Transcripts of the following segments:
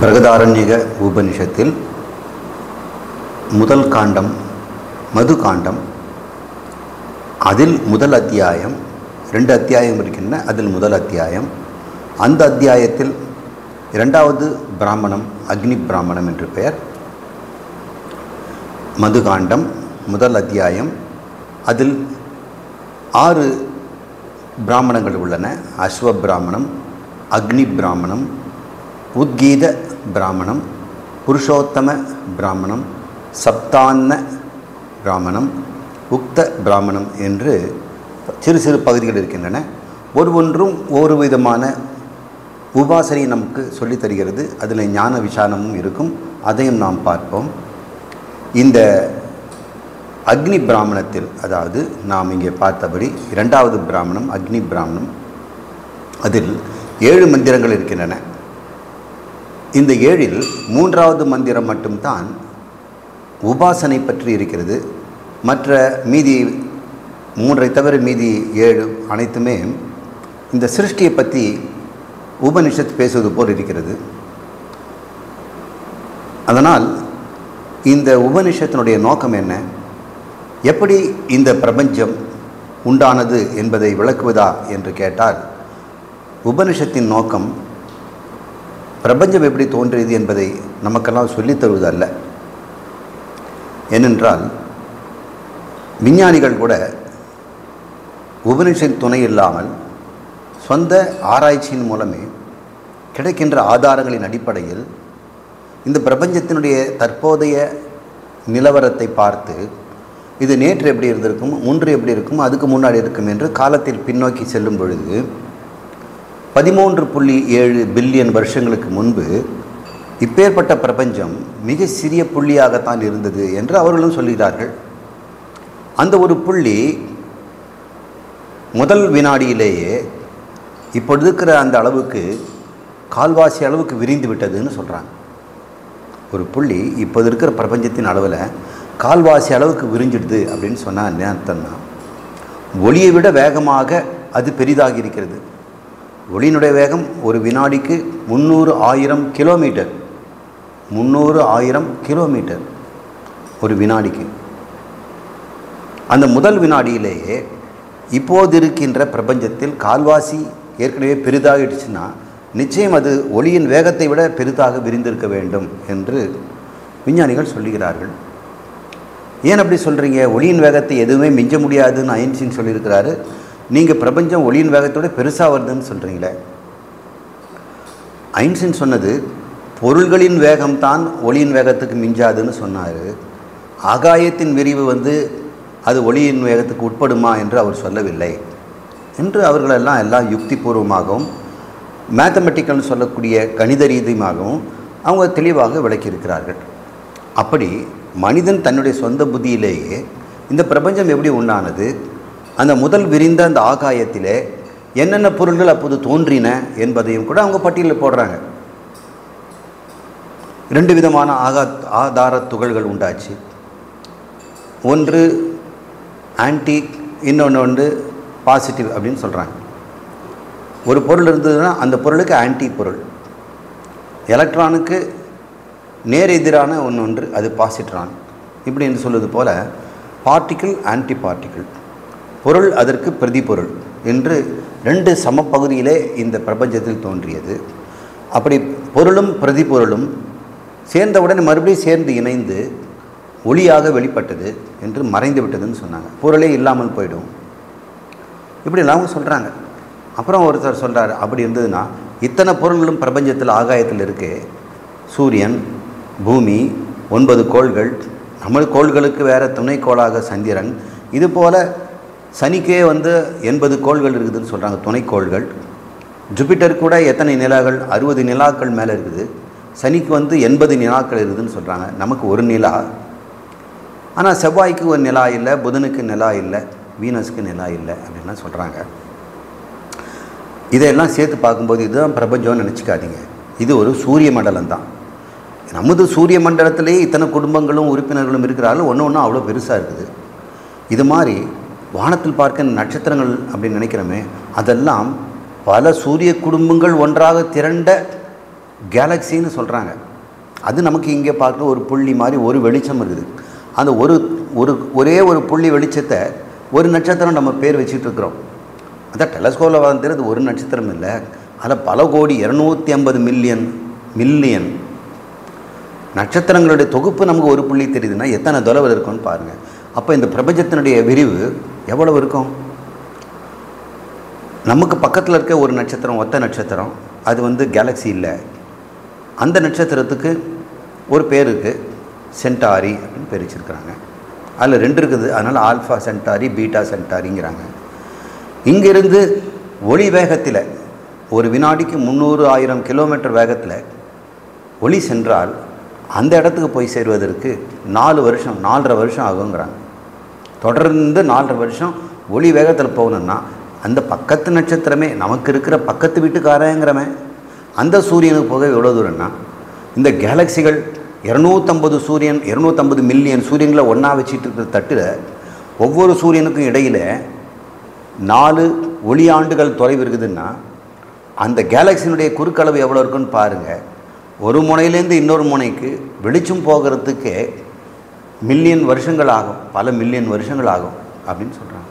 பிரகதாரண்யக உபனிஷத்தில் முதல் காண்டம் மது காண்டம் அதில் முதல் அத்தியாயம் ரெண்டு அத்தியாயம் இருக்கின்றன அதில் முதல் அத்தியாயம் அந்த அத்தியாயத்தில் இரண்டாவது பிராமணம் அக்னி பிராமணம் என்று பெயர் மது காண்டம் முதல் அத்தியாயம் அதில் ஆறு பிராமணங்கள் உள்ளன அஸ்வ பிராமணம் அக்னி பிராமணம் உத்கீத பிராமணம் புருஷோத்தம பிராமணம் சப்தான்ன பிராமணம் உக்த பிராமணம் என்று சிறு சிறு பகுதிகள் இருக்கின்றன ஒவ்வொன்றும் ஒரு விதமான உபாசனை நமக்கு சொல்லித் தருகிறது அதில் ஞான விசாரமும் இருக்கும் அதையும் நாம் பார்ப்போம் இந்த அக்னி பிராமணத்தில் அதாவது நாம் இங்கே பார்த்தபடி இரண்டாவது பிராமணம் அக்னி பிராமணம் அதில் ஏழு மந்திரங்கள் இருக்கின்றன இந்த ஏழில் மூன்றாவது மந்திரம் மட்டும்தான் உபாசனை பற்றி இருக்கிறது மற்ற மீதி மூன்றை தவிர மீதி ஏழு அனைத்துமே இந்த சிருஷ்டியை பற்றி உபனிஷத் பேசுவது போல் இருக்கிறது அதனால் இந்த உபனிஷத்தினுடைய நோக்கம் என்ன எப்படி இந்த பிரபஞ்சம் உண்டானது என்பதை விளக்குவதா என்று கேட்டால் உபனிஷத்தின் நோக்கம் பிரபஞ்சம் எப்படி தோன்றியது என்பதை நமக்கெல்லாம் சொல்லித் தருவதல்ல ஏனென்றால் விஞ்ஞானிகள் கூட உபனிஷத் துணை இல்லாமல் சொந்த ஆராய்ச்சியின் மூலமே கிடைக்கின்ற ஆதாரங்களின் அடிப்படையில் இந்த பிரபஞ்சத்தினுடைய தற்போதைய நிலவரத்தை பார்த்து இது நேற்று எப்படி இருந்திருக்கும் முன்று எப்படி இருக்கும் அதுக்கு முன்னாடி இருக்கும் என்று காலத்தில் பின்னோக்கி செல்லும் பொழுது பதிமூன்று புள்ளி ஏழு பில்லியன் வருஷங்களுக்கு முன்பு இப்பேற்பட்ட பிரபஞ்சம் மிக சிறிய புள்ளியாகத்தான் இருந்தது என்று அவர்களும் சொல்கிறார்கள் அந்த ஒரு புள்ளி முதல் வினாடியிலேயே இப்பொழுது இருக்கிற அந்த அளவுக்கு கால்வாசி அளவுக்கு விரிந்து விட்டதுன்னு சொல்கிறாங்க ஒரு புள்ளி இப்போது இருக்கிற பிரபஞ்சத்தின் அளவில் கால்வாசி அளவுக்கு விரிஞ்சிடுது அப்படின்னு சொன்னால் என்ன அர்த்தம்னா ஒளியை விட வேகமாக அது பெரிதாகி இருக்கிறது ஒளியினுடைய வேகம் ஒரு வினாடிக்கு முந்நூறு ஆயிரம் கிலோமீட்டர் முந்நூறு ஆயிரம் கிலோமீட்டர் ஒரு வினாடிக்கு அந்த முதல் வினாடியிலேயே இப்போது இருக்கின்ற பிரபஞ்சத்தில் கால்வாசி ஏற்கனவே பெரிதாகிடுச்சுன்னா நிச்சயம் அது ஒளியின் வேகத்தை விட பெரிதாக விரிந்திருக்க வேண்டும் என்று விஞ்ஞானிகள் சொல்லுகிறார்கள் ஏன் அப்படி சொல்கிறீங்க ஒளியின் வேகத்தை எதுவுமே மிஞ்ச முடியாதுன்னு ஐன்ஸ்டீன் சொல்லியிருக்கிறாரு நீங்கள் பிரபஞ்சம் ஒளியின் வேகத்தோட பெருசாக வருதுன்னு சொல்கிறீங்களே ஐன்ஸ்டீன் சொன்னது பொருள்களின் வேகம்தான் ஒளியின் வேகத்துக்கு மிஞ்சாதுன்னு சொன்னார் ஆகாயத்தின் விரிவு வந்து அது ஒளியின் வேகத்துக்கு உட்படுமா என்று அவர் சொல்லவில்லை என்று அவர்களெல்லாம் எல்லாம் யுக்திபூர்வமாகவும் மேத்தமெட்டிக்கல்னு சொல்லக்கூடிய கணித ரீதியாகவும் அவங்க தெளிவாக விளக்கியிருக்கிறார்கள் அப்படி மனிதன் தன்னுடைய சொந்த புத்தியிலேயே இந்த பிரபஞ்சம் எப்படி உண்டானது அந்த முதல் விரிந்த அந்த ஆகாயத்திலே என்னென்ன பொருள்கள் அப்போது தோன்றின என்பதையும் கூட அவங்க பட்டியலில் போடுறாங்க ரெண்டு விதமான ஆகா ஆதார துகள்கள் உண்டாச்சு ஒன்று ஆன்டி இன்னொன்று வந்து பாசிட்டிவ் அப்படின்னு சொல்கிறாங்க ஒரு பொருள் இருந்ததுன்னா அந்த பொருளுக்கு ஆன்டி பொருள் எலக்ட்ரானுக்கு நேர் எதிரான ஒன்று ஒன்று அது பாசிட்ரான் இப்படி என்று சொல்வது போல் பார்ட்டிக்கிள் ஆன்டி பார்ட்டிக்கிள் பொருள் அதற்கு பிரதிபொருள் என்று ரெண்டு சமப்பகுதியிலே இந்த பிரபஞ்சத்தில் தோன்றியது அப்படி பொருளும் பிரதிபொருளும் சேர்ந்தவுடன் மறுபடியும் சேர்ந்து இணைந்து ஒளியாக வெளிப்பட்டது என்று மறைந்து விட்டதுன்னு சொன்னாங்க பொருளே இல்லாமல் போயிடும் இப்படி எல்லாம் சொல்கிறாங்க அப்புறம் ஒருத்தர் சொல்கிறார் அப்படி இருந்ததுன்னா இத்தனை பொருள்களும் பிரபஞ்சத்தில் ஆகாயத்தில் இருக்கு சூரியன் பூமி ஒன்பது கோள்கள் நம்ம கோள்களுக்கு வேறு துணைக்கோளாக சந்திரன் இது போல் சனிக்கே வந்து எண்பது கோள்கள் இருக்குதுன்னு சொல்கிறாங்க துணைக்கோள்கள் ஜூபிட்டர் கூட எத்தனை நிலாக்கள் அறுபது நிலாக்கள் மேலே இருக்குது சனிக்கு வந்து எண்பது நிலாக்கள் இருக்குதுன்னு சொல்கிறாங்க நமக்கு ஒரு நிலா ஆனால் செவ்வாய்க்கு ஒரு நிலா இல்லை புதனுக்கு நிலா இல்லை வீனஸ்க்கு நிலா இல்லை அப்படின்லாம் சொல்கிறாங்க இதையெல்லாம் சேர்த்து பார்க்கும்போது இதுதான் பிரபஞ்சம்னு நினச்சிக்காதீங்க இது ஒரு சூரிய மண்டலம் தான் நமது சூரிய மண்டலத்திலேயே இத்தனை குடும்பங்களும் உறுப்பினர்களும் இருக்கிறார்கள் ஒன்று ஒன்றும் அவ்வளோ பெருசாக இருக்குது இது மாதிரி வானத்தில் பார்க்க நட்சத்திரங்கள் அப்படின்னு நினைக்கிறோமே அதெல்லாம் பல சூரிய குடும்பங்கள் ஒன்றாக திரண்ட கேலக்சின்னு சொல்கிறாங்க அது நமக்கு இங்கே பார்க்க ஒரு புள்ளி மாதிரி ஒரு வெளிச்சம் இருக்குது அந்த ஒரு ஒரு ஒரே ஒரு புள்ளி வெளிச்சத்தை ஒரு நட்சத்திரம் நம்ம பேர் வச்சுட்டு இருக்கிறோம் அதான் டெலஸ்கோப்பில் வந்துறது ஒரு நட்சத்திரம் இல்லை அதில் பல கோடி இரநூத்தி ஐம்பது மில்லியன் மில்லியன் நட்சத்திரங்களுடைய தொகுப்பு நமக்கு ஒரு புள்ளி தெரியுதுன்னா எத்தனை தொலைவில் இருக்கும்னு பாருங்கள் அப்போ இந்த பிரபஞ்சத்தினுடைய விரிவு எவ்வளவு இருக்கும் நமக்கு பக்கத்தில் இருக்க ஒரு நட்சத்திரம் ஒத்த நட்சத்திரம் அது வந்து கேலக்ஸி இல்லை அந்த நட்சத்திரத்துக்கு ஒரு பேர் இருக்குது சென்டாரி அப்படின்னு பேர் வச்சுருக்குறாங்க அதில் ரெண்டு இருக்குது அதனால் ஆல்ஃபா சென்டாரி பீட்டா சென்டாரிங்கிறாங்க இங்கிருந்து ஒளி வேகத்தில் ஒரு வினாடிக்கு முந்நூறு ஆயிரம் கிலோமீட்டர் வேகத்தில் ஒளி சென்றால் அந்த இடத்துக்கு போய் சேருவதற்கு நாலு வருஷம் நாலரை வருஷம் ஆகுங்கிறாங்க தொடர்ந்து நாலரை வருஷம் ஒளி வேகத்தில் போகணுன்னா அந்த பக்கத்து நட்சத்திரமே நமக்கு இருக்கிற பக்கத்து வீட்டுக்காரங்கிறவன் அந்த சூரியனுக்கு போக எவ்வளோ தூரம்னா இந்த கேலக்சிகள் இரநூத்தம்பது சூரியன் இரநூத்தம்பது மில்லியன் சூரியன்களை ஒன்றா வச்சுட்டு இருக்கிற தட்டில் ஒவ்வொரு சூரியனுக்கும் இடையில் நாலு ஒளி ஆண்டுகள் தொலைவு இருக்குதுன்னா அந்த கேலக்சியினுடைய குறுக்களவு எவ்வளோ இருக்குன்னு பாருங்கள் ஒரு முனையிலேருந்து இன்னொரு முனைக்கு வெளிச்சம் போகிறதுக்கே மில்லியன் வருஷங்கள் ஆகும் பல மில்லியன் வருஷங்கள் ஆகும் அப்படின்னு சொல்கிறாங்க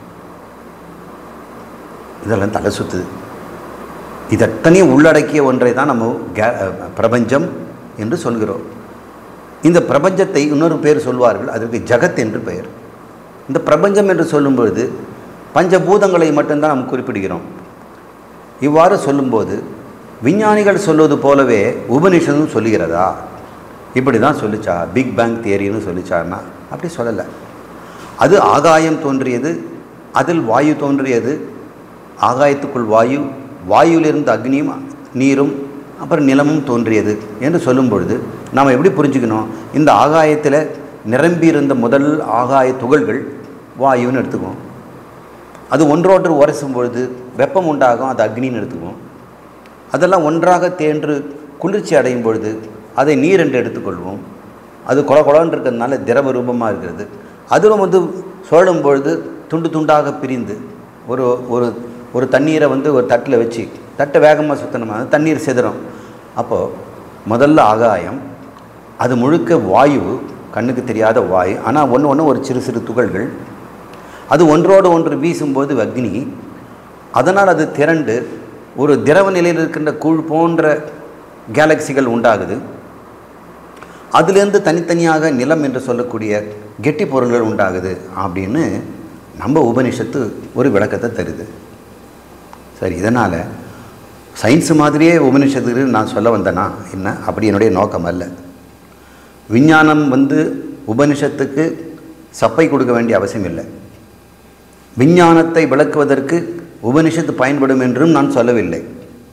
இதெல்லாம் தலை சுற்றுது இதத்தனையும் உள்ளடக்கிய ஒன்றை தான் நம்ம கே பிரபஞ்சம் என்று சொல்கிறோம் இந்த பிரபஞ்சத்தை இன்னொரு பேர் சொல்வார்கள் அதற்கு ஜகத் என்று பெயர் இந்த பிரபஞ்சம் என்று சொல்லும்பொழுது பஞ்சபூதங்களை மட்டும்தான் நாம் குறிப்பிடுகிறோம் இவ்வாறு சொல்லும்போது விஞ்ஞானிகள் சொல்வது போலவே உபனிஷதும் சொல்லுகிறதா இப்படி தான் சொல்லிச்சா பிக் பேங் தியரின்னு சொல்லிச்சான்னா அப்படி சொல்லலை அது ஆகாயம் தோன்றியது அதில் வாயு தோன்றியது ஆகாயத்துக்குள் வாயு வாயுவிலிருந்து அக்னியும் நீரும் அப்புறம் நிலமும் தோன்றியது என்று சொல்லும் பொழுது நாம் எப்படி புரிஞ்சுக்கணும் இந்த ஆகாயத்தில் நிரம்பி இருந்த முதல் ஆகாய துகள்கள் வாயுன்னு எடுத்துக்குவோம் அது ஒன்றோன்று உரசும் பொழுது வெப்பம் உண்டாகும் அது அக்னின்னு எடுத்துக்குவோம் அதெல்லாம் ஒன்றாக தேன்று குளிர்ச்சி அடையும் பொழுது அதை நீர் என்று எடுத்துக்கொள்வோம் அது கொல கொலன்னு இருக்கிறதுனால திரவ ரூபமாக இருக்கிறது அதிலும் வந்து சுழலும் பொழுது துண்டு துண்டாக பிரிந்து ஒரு ஒரு ஒரு தண்ணீரை வந்து ஒரு தட்டில் வச்சு தட்டை வேகமாக சுற்றணுமா தண்ணீர் சிதறும் அப்போது முதல்ல ஆகாயம் அது முழுக்க வாயு கண்ணுக்கு தெரியாத வாயு ஆனால் ஒன்று ஒன்று ஒரு சிறு சிறு துகள்கள் அது ஒன்றோடு ஒன்று வீசும்போது அக்னி அதனால் அது திரண்டு ஒரு திரவ நிலையில் இருக்கின்ற கூழ் போன்ற கேலக்சிகள் உண்டாகுது அதிலிருந்து தனித்தனியாக நிலம் என்று சொல்லக்கூடிய கெட்டி பொருள்கள் உண்டாகுது அப்படின்னு நம்ம உபனிஷத்து ஒரு விளக்கத்தை தருது சரி இதனால் சயின்ஸ் மாதிரியே உபனிஷத்துக்கு நான் சொல்ல வந்தேனா என்ன அப்படி என்னுடைய நோக்கம் அல்ல விஞ்ஞானம் வந்து உபனிஷத்துக்கு சப்பை கொடுக்க வேண்டிய அவசியம் இல்லை விஞ்ஞானத்தை விளக்குவதற்கு உபனிஷத்து பயன்படும் என்றும் நான் சொல்லவில்லை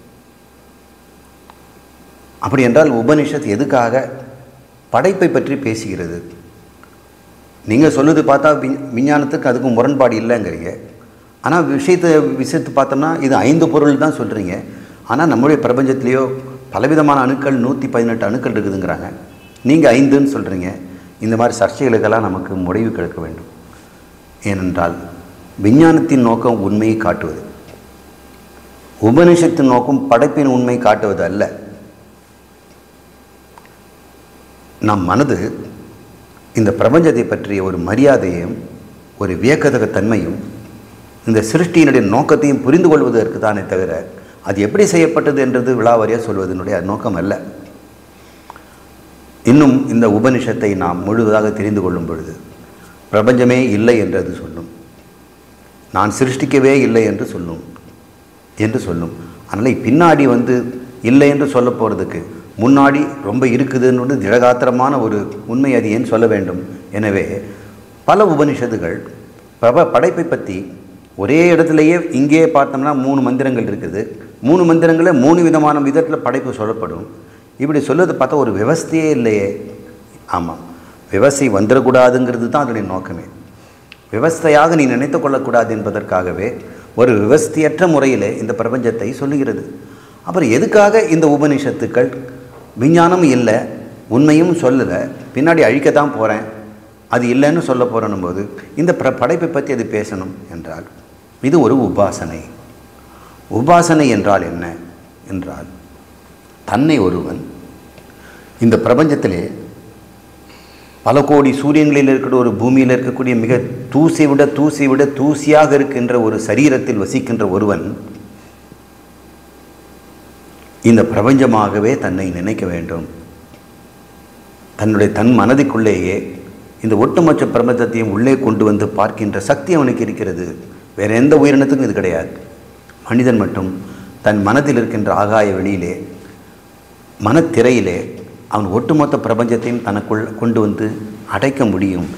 அப்படி என்றால் உபனிஷத் எதுக்காக படைப்பை பற்றி பேசுகிறது நீங்கள் சொல்லுது பார்த்தா வி- விஞ்ஞானத்துக்கு அதுக்கும் முரண்பாடு இல்லைங்கிறீங்க ஆனால் விஷயத்தை விஷயத்தை பார்த்தோம்னா இது ஐந்து பொருள் தான் சொல்கிறீங்க ஆனால் நம்முடைய பிரபஞ்சத்திலேயோ பலவிதமான அணுக்கள் நூற்றி பதினெட்டு அணுக்கள் இருக்குதுங்கிறாங்க நீங்கள் ஐந்துன்னு சொல்கிறீங்க இந்த மாதிரி சர்ச்சைகளுக்கெல்லாம் நமக்கு முடிவு கிடைக்க வேண்டும் ஏனென்றால் விஞ்ஞானத்தின் நோக்கம் உண்மையை காட்டுவது உபனிஷத்தின் நோக்கம் படைப்பின் உண்மை காட்டுவது அல்ல நம் மனது இந்த பிரபஞ்சத்தை பற்றிய ஒரு மரியாதையும் ஒரு வியக்கத்தக்க தன்மையும் இந்த சிருஷ்டியினுடைய நோக்கத்தையும் புரிந்து கொள்வதற்கு தானே தவிர அது எப்படி செய்யப்பட்டது என்றது விழாவாரியாக சொல்வதனுடைய நோக்கம் அல்ல இன்னும் இந்த உபனிஷத்தை நாம் முழுவதாக தெரிந்து கொள்ளும் பொழுது பிரபஞ்சமே இல்லை என்று அது சொல்லும் நான் சிருஷ்டிக்கவே இல்லை என்று சொல்லும் என்று சொல்லும் அதனால் பின்னாடி வந்து இல்லை என்று சொல்ல போகிறதுக்கு முன்னாடி ரொம்ப இருக்குதுன்னு திடகாத்திரமான ஒரு உண்மை அது ஏன் சொல்ல வேண்டும் எனவே பல உபனிஷத்துகள் பிரப படைப்பை பற்றி ஒரே இடத்துலையே இங்கே பார்த்தோம்னா மூணு மந்திரங்கள் இருக்குது மூணு மந்திரங்களில் மூணு விதமான விதத்தில் படைப்பு சொல்லப்படும் இப்படி சொல்லுறது பார்த்தா ஒரு விவஸ்தையே இல்லையே ஆமாம் விவசாயி வந்துடக்கூடாதுங்கிறது தான் அதனுடைய நோக்கமே விவஸ்தையாக நீ நினைத்து கொள்ளக்கூடாது என்பதற்காகவே ஒரு விவஸ்தையற்ற முறையில் இந்த பிரபஞ்சத்தை சொல்லுகிறது அப்புறம் எதுக்காக இந்த உபனிஷத்துக்கள் விஞ்ஞானம் இல்லை உண்மையும் சொல்லலை பின்னாடி அழிக்கத்தான் போகிறேன் அது இல்லைன்னு சொல்ல போகிறனும் போது இந்த பிர படைப்பை பற்றி அது பேசணும் என்றால் இது ஒரு உபாசனை உபாசனை என்றால் என்ன என்றால் தன்னை ஒருவன் இந்த பிரபஞ்சத்திலே பல கோடி சூரியன்களில் இருக்கிற ஒரு பூமியில் இருக்கக்கூடிய மிக தூசி விட தூசி விட தூசியாக இருக்கின்ற ஒரு சரீரத்தில் வசிக்கின்ற ஒருவன் இந்த பிரபஞ்சமாகவே தன்னை நினைக்க வேண்டும் தன்னுடைய தன் மனதிற்குள்ளேயே இந்த ஒட்டுமொத்த பிரபஞ்சத்தையும் உள்ளே கொண்டு வந்து பார்க்கின்ற சக்தி அவனுக்கு இருக்கிறது வேற எந்த உயிரினத்துக்கும் இது கிடையாது மனிதன் மட்டும் தன் மனதில் இருக்கின்ற ஆகாய வெளியிலே மனத்திரையிலே அவன் ஒட்டுமொத்த பிரபஞ்சத்தையும் தனக்குள் கொண்டு வந்து அடைக்க முடியும்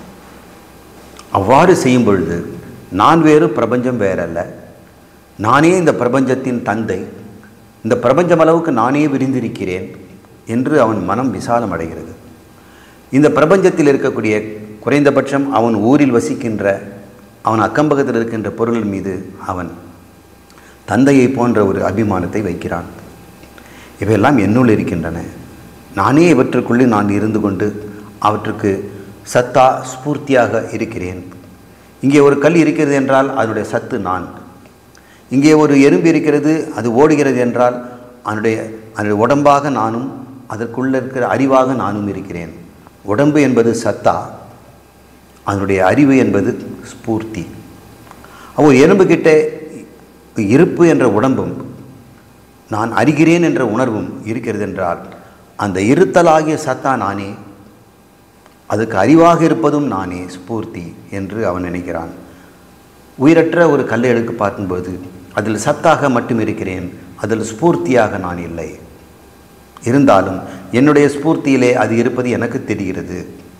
அவ்வாறு செய்யும் பொழுது நான் வேறு பிரபஞ்சம் வேறல்ல நானே இந்த பிரபஞ்சத்தின் தந்தை இந்த பிரபஞ்சம் அளவுக்கு நானே விரிந்திருக்கிறேன் என்று அவன் மனம் விசாலம் அடைகிறது இந்த பிரபஞ்சத்தில் இருக்கக்கூடிய குறைந்தபட்சம் அவன் ஊரில் வசிக்கின்ற அவன் அக்கம்பக்கத்தில் இருக்கின்ற பொருள் மீது அவன் தந்தையை போன்ற ஒரு அபிமானத்தை வைக்கிறான் இவையெல்லாம் என்னுள் இருக்கின்றன நானே இவற்றுக்குள்ளே நான் இருந்து கொண்டு அவற்றுக்கு சத்தா ஸ்பூர்த்தியாக இருக்கிறேன் இங்கே ஒரு கல் இருக்கிறது என்றால் அதனுடைய சத்து நான் இங்கே ஒரு எறும்பு இருக்கிறது அது ஓடுகிறது என்றால் அதனுடைய அதனுடைய உடம்பாக நானும் அதற்குள்ள இருக்கிற அறிவாக நானும் இருக்கிறேன் உடம்பு என்பது சத்தா அதனுடைய அறிவு என்பது ஸ்பூர்த்தி ஒரு எறும்பு கிட்ட இருப்பு என்ற உடம்பும் நான் அறிகிறேன் என்ற உணர்வும் இருக்கிறது என்றால் அந்த இருத்தலாகிய சத்தா நானே அதுக்கு அறிவாக இருப்பதும் நானே ஸ்பூர்த்தி என்று அவன் நினைக்கிறான் உயிரற்ற ஒரு கல்லை எடுத்து பார்க்கும்போது அதில் சத்தாக மட்டும் இருக்கிறேன் அதில் ஸ்பூர்த்தியாக நான் இல்லை இருந்தாலும் என்னுடைய ஸ்பூர்த்தியிலே அது இருப்பது எனக்கு தெரிகிறது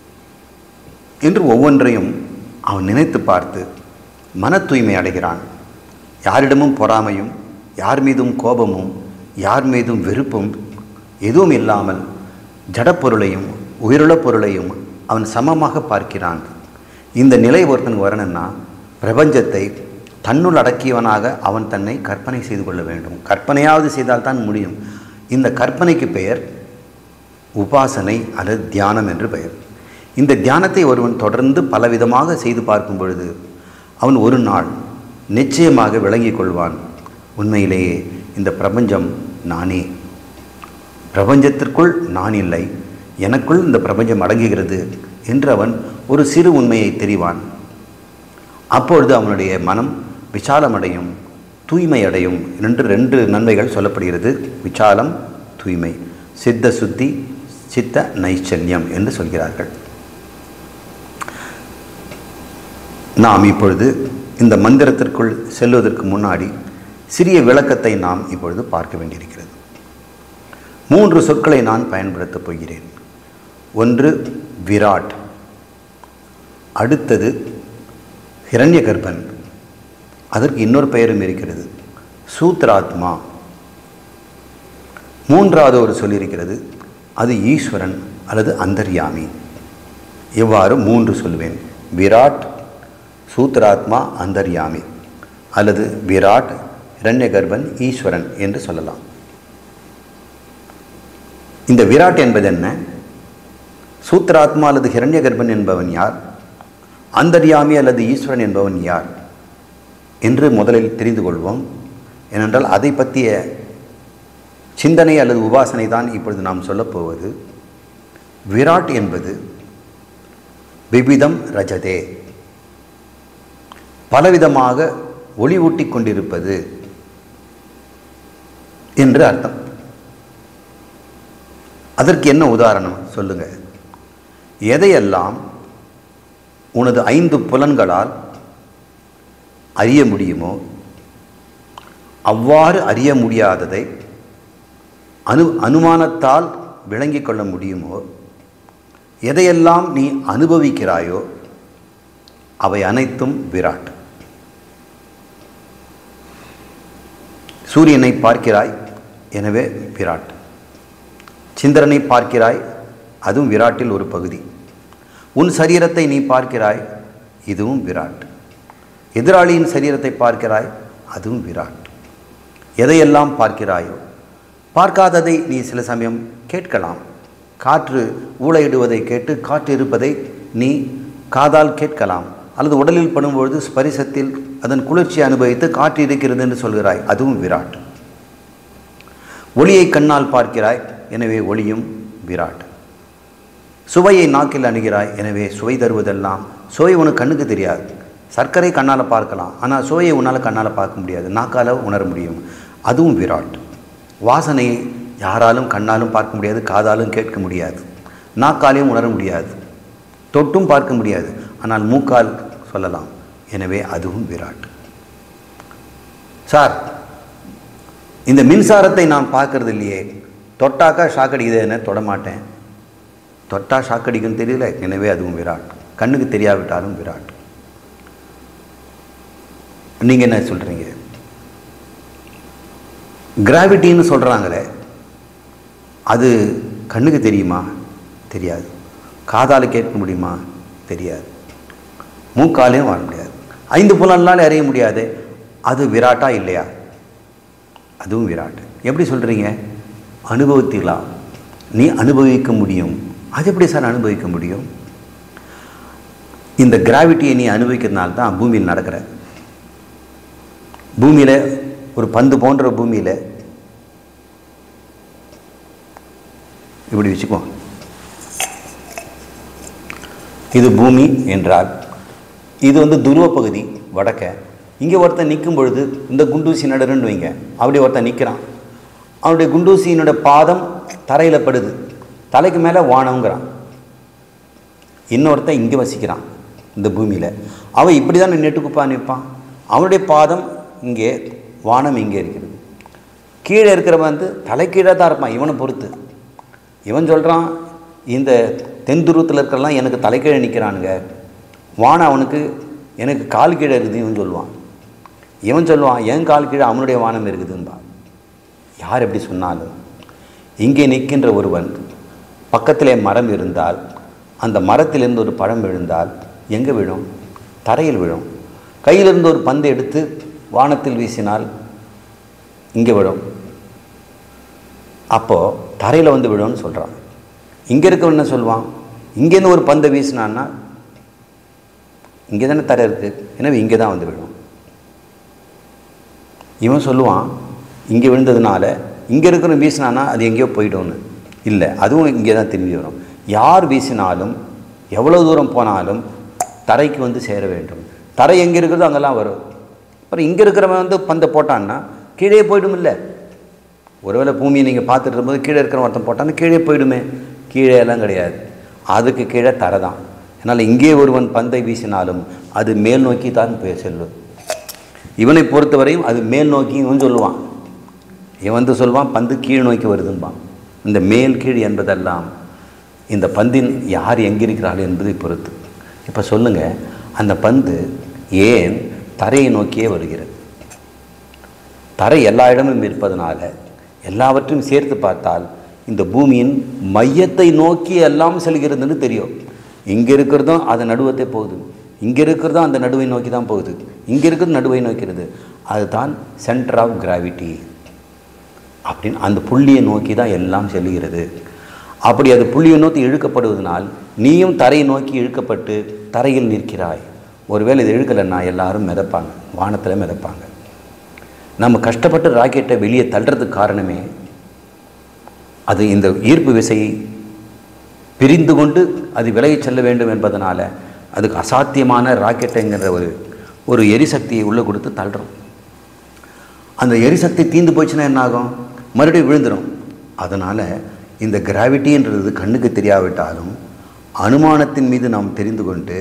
என்று ஒவ்வொன்றையும் அவன் நினைத்து பார்த்து மன தூய்மை அடைகிறான் யாரிடமும் பொறாமையும் யார் மீதும் கோபமும் யார் மீதும் வெறுப்பும் எதுவும் இல்லாமல் ஜடப்பொருளையும் உயிருள்ள பொருளையும் அவன் சமமாக பார்க்கிறான் இந்த நிலை ஒருத்தனுக்கு வரணும்னா பிரபஞ்சத்தை தன்னுள் அடக்கியவனாக அவன் தன்னை கற்பனை செய்து கொள்ள வேண்டும் கற்பனையாவது செய்தால்தான் முடியும் இந்த கற்பனைக்கு பெயர் உபாசனை அல்லது தியானம் என்று பெயர் இந்த தியானத்தை ஒருவன் தொடர்ந்து பலவிதமாக செய்து பார்க்கும் பொழுது அவன் ஒரு நாள் நிச்சயமாக விளங்கிக் கொள்வான் உண்மையிலேயே இந்த பிரபஞ்சம் நானே பிரபஞ்சத்திற்குள் நான் இல்லை எனக்குள் இந்த பிரபஞ்சம் அடங்குகிறது என்று அவன் ஒரு சிறு உண்மையை தெரிவான் அப்பொழுது அவனுடைய மனம் விசாலமடையும் தூய்மை அடையும் என்று ரெண்டு நன்மைகள் சொல்லப்படுகிறது விசாலம் தூய்மை சித்த சுத்தி சித்த நைச்சல்யம் என்று சொல்கிறார்கள் நாம் இப்பொழுது இந்த மந்திரத்திற்குள் செல்வதற்கு முன்னாடி சிறிய விளக்கத்தை நாம் இப்பொழுது பார்க்க வேண்டியிருக்கிறது மூன்று சொற்களை நான் பயன்படுத்தப் போகிறேன் ஒன்று விராட் அடுத்தது ஹிரண்யகர்பன் அதற்கு இன்னொரு பெயரும் இருக்கிறது சூத்ராத்மா மூன்றாவது ஒரு சொல்லியிருக்கிறது அது ஈஸ்வரன் அல்லது அந்தர்யாமி இவ்வாறு மூன்று சொல்வேன் விராட் சூத்ராத்மா அந்தர்யாமி அல்லது விராட் இரண்யகர்பன் ஈஸ்வரன் என்று சொல்லலாம் இந்த விராட் என்பது என்ன சூத்ராத்மா அல்லது ஹிரண்யகர்பன் என்பவன் யார் அந்தர்யாமி அல்லது ஈஸ்வரன் என்பவன் யார் என்று முதலில் தெரிந்து கொள்வோம் ஏனென்றால் அதை பற்றிய சிந்தனை அல்லது உபாசனை தான் இப்பொழுது நாம் சொல்லப்போவது விராட் என்பது விவிதம் ரஜதே பலவிதமாக ஒளி ஊட்டி கொண்டிருப்பது என்று அர்த்தம் அதற்கு என்ன உதாரணம் சொல்லுங்க எதையெல்லாம் உனது ஐந்து புலன்களால் அறிய முடியுமோ அவ்வாறு அறிய முடியாததை அனு அனுமானத்தால் விளங்கிக் கொள்ள முடியுமோ எதையெல்லாம் நீ அனுபவிக்கிறாயோ அவை அனைத்தும் விராட் சூரியனை பார்க்கிறாய் எனவே விராட் சந்திரனை பார்க்கிறாய் அதுவும் விராட்டில் ஒரு பகுதி உன் சரீரத்தை நீ பார்க்கிறாய் இதுவும் விராட் எதிராளியின் சரீரத்தை பார்க்கிறாய் அதுவும் விராட் எதையெல்லாம் பார்க்கிறாயோ பார்க்காததை நீ சில சமயம் கேட்கலாம் காற்று ஊழையிடுவதை கேட்டு காற்று இருப்பதை நீ காதால் கேட்கலாம் அல்லது உடலில் படும்பொழுது ஸ்பரிசத்தில் அதன் குளிர்ச்சியை அனுபவித்து காற்று இருக்கிறது என்று சொல்கிறாய் அதுவும் விராட் ஒளியை கண்ணால் பார்க்கிறாய் எனவே ஒளியும் விராட் சுவையை நாக்கில் அணுகிறாய் எனவே சுவை தருவதெல்லாம் சுவை உனக்கு கண்ணுக்கு தெரியாது சர்க்கரை கண்ணால் பார்க்கலாம் ஆனால் சுவையை உன்னால் கண்ணால் பார்க்க முடியாது நாக்கால் உணர முடியும் அதுவும் விராட் வாசனையை யாராலும் கண்ணாலும் பார்க்க முடியாது காதாலும் கேட்க முடியாது நாக்காலையும் உணர முடியாது தொட்டும் பார்க்க முடியாது ஆனால் மூக்கால் சொல்லலாம் எனவே அதுவும் விராட் சார் இந்த மின்சாரத்தை நான் பார்க்கறது இல்லையே தொட்டாக்கா ஷாக் அடிக்குது என்ன தொட மாட்டேன் தொட்டா ஷாக் அடிக்குன்னு தெரியல எனவே அதுவும் விராட் கண்ணுக்கு தெரியாவிட்டாலும் விராட் நீங்கள் என்ன சொல்கிறீங்க கிராவிட்டின்னு சொல்கிறாங்களே அது கண்ணுக்கு தெரியுமா தெரியாது காதால் கேட்க முடியுமா தெரியாது மூக்காலையும் வாழ முடியாது ஐந்து புலன்னால் அறிய முடியாது அது விராட்டா இல்லையா அதுவும் விராட் எப்படி சொல்கிறீங்க அனுபவத்திலா நீ அனுபவிக்க முடியும் அது எப்படி சார் அனுபவிக்க முடியும் இந்த கிராவிட்டியை நீ அனுபவிக்கிறதுனால தான் பூமியில் நடக்கிற பூமியில் ஒரு பந்து போன்ற பூமியில் இப்படி வச்சுக்குவோம் இது பூமி என்றால் இது வந்து துருவ பகுதி வடக்க இங்கே ஒருத்தன் நிற்கும் பொழுது இந்த குண்டூசி நடுறன்னு வைங்க அப்படி ஒருத்தன் நிற்கிறான் அவனுடைய குண்டூசியினோட பாதம் தரையில் படுது தலைக்கு மேலே வானங்கிறான் இன்னொருத்தன் இங்கே வசிக்கிறான் இந்த பூமியில் அவன் இப்படி தான் நெட்டுக்குப்பா நிற்பான் அவனுடைய பாதம் இங்கே வானம் இங்கே இருக்கிறது கீழே இருக்கிறவன் வந்து தலைக்கீழே தான் இருப்பான் இவனை பொறுத்து இவன் சொல்கிறான் இந்த தென் துருவத்தில் இருக்கிறலாம் எனக்கு தலைக்கீழே நிற்கிறானுங்க வானம் அவனுக்கு எனக்கு கால் கீழே இருக்குது இவன் சொல்லுவான் இவன் சொல்லுவான் என் கால் கீழே அவனுடைய வானம் இருக்குதுன்பா யார் எப்படி சொன்னாலும் இங்கே நிற்கின்ற ஒருவன் பக்கத்திலே மரம் இருந்தால் அந்த மரத்திலிருந்து ஒரு பழம் விழுந்தால் எங்கே விழும் தரையில் விழும் கையிலிருந்து ஒரு பந்து எடுத்து வானத்தில் வீசினால் இங்கே விழும் அப்போது தரையில் வந்து விழும்னு சொல்கிறான் இங்கே இருக்கவன் என்ன சொல்லுவான் இங்கேருந்து ஒரு பந்தை வீசினான்னா இங்கே தானே தரை இருக்குது எனவே இங்கே தான் வந்து விழும் இவன் சொல்லுவான் இங்கே விழுந்ததுனால இங்கே இருக்கிற வீசினானா அது எங்கேயோ போயிடும்னு இல்லை அதுவும் இங்கே தான் திரும்பி வரும் யார் வீசினாலும் எவ்வளோ தூரம் போனாலும் தரைக்கு வந்து சேர வேண்டும் தரை எங்கே இருக்கிறதோ அங்கெல்லாம் வரும் அப்புறம் இங்கே இருக்கிறவன் வந்து பந்தை போட்டான்னா கீழே போயிடும் இல்லை ஒருவேளை பூமியை நீங்கள் பார்த்துட்டு இருக்கும்போது கீழே இருக்கிற ஒருத்தன் போட்டான்னு கீழே போயிடுமே கீழே எல்லாம் கிடையாது அதுக்கு கீழே தரை தான் அதனால் இங்கே ஒருவன் பந்தை வீசினாலும் அது மேல் நோக்கி தான் போய் செல்லும் இவனை பொறுத்தவரையும் அது மேல் நோக்கி இவன் சொல்லுவான் இவன் வந்து சொல்லுவான் பந்து கீழ் நோக்கி வருதும்பான் இந்த மேல் கீழ் என்பதெல்லாம் இந்த பந்தின் யார் எங்கே இருக்கிறார்கள் என்பதை பொறுத்து இப்போ சொல்லுங்கள் அந்த பந்து ஏன் தரையை நோக்கியே வருகிறது தரை எல்லா இடமும் இருப்பதனால எல்லாவற்றையும் சேர்த்து பார்த்தால் இந்த பூமியின் மையத்தை நோக்கி எல்லாம் செல்கிறதுன்னு தெரியும் இங்கே இருக்கிறதும் அது நடுவத்தை போகுது இங்கே இருக்கிறதும் அந்த நடுவை நோக்கி தான் போகுது இங்கே இருக்கிறது நடுவை நோக்கிறது அதுதான் சென்டர் ஆஃப் கிராவிட்டி அப்படின்னு அந்த புள்ளியை நோக்கி தான் எல்லாம் செல்லுகிறது அப்படி அது புள்ளியை நோக்கி இழுக்கப்படுவதனால் நீயும் தரையை நோக்கி இழுக்கப்பட்டு தரையில் நிற்கிறாய் ஒருவேளை இது இழுக்கலைன்னா எல்லாரும் மிதப்பாங்க வானத்தில் மிதப்பாங்க நம்ம கஷ்டப்பட்டு ராக்கெட்டை வெளியே தள்ளுறதுக்கு காரணமே அது இந்த ஈர்ப்பு விசையை பிரிந்து கொண்டு அது விலகிச் செல்ல வேண்டும் என்பதனால் அதுக்கு அசாத்தியமான ராக்கெட்டுங்கிற ஒரு ஒரு எரிசக்தியை உள்ளே கொடுத்து தள்ளுறோம் அந்த எரிசக்தி தீந்து போச்சுன்னா என்ன ஆகும் மறுபடியும் விழுந்துடும் அதனால் இந்த கிராவிட்டின்றது கண்ணுக்கு தெரியாவிட்டாலும் அனுமானத்தின் மீது நாம் தெரிந்து கொண்டு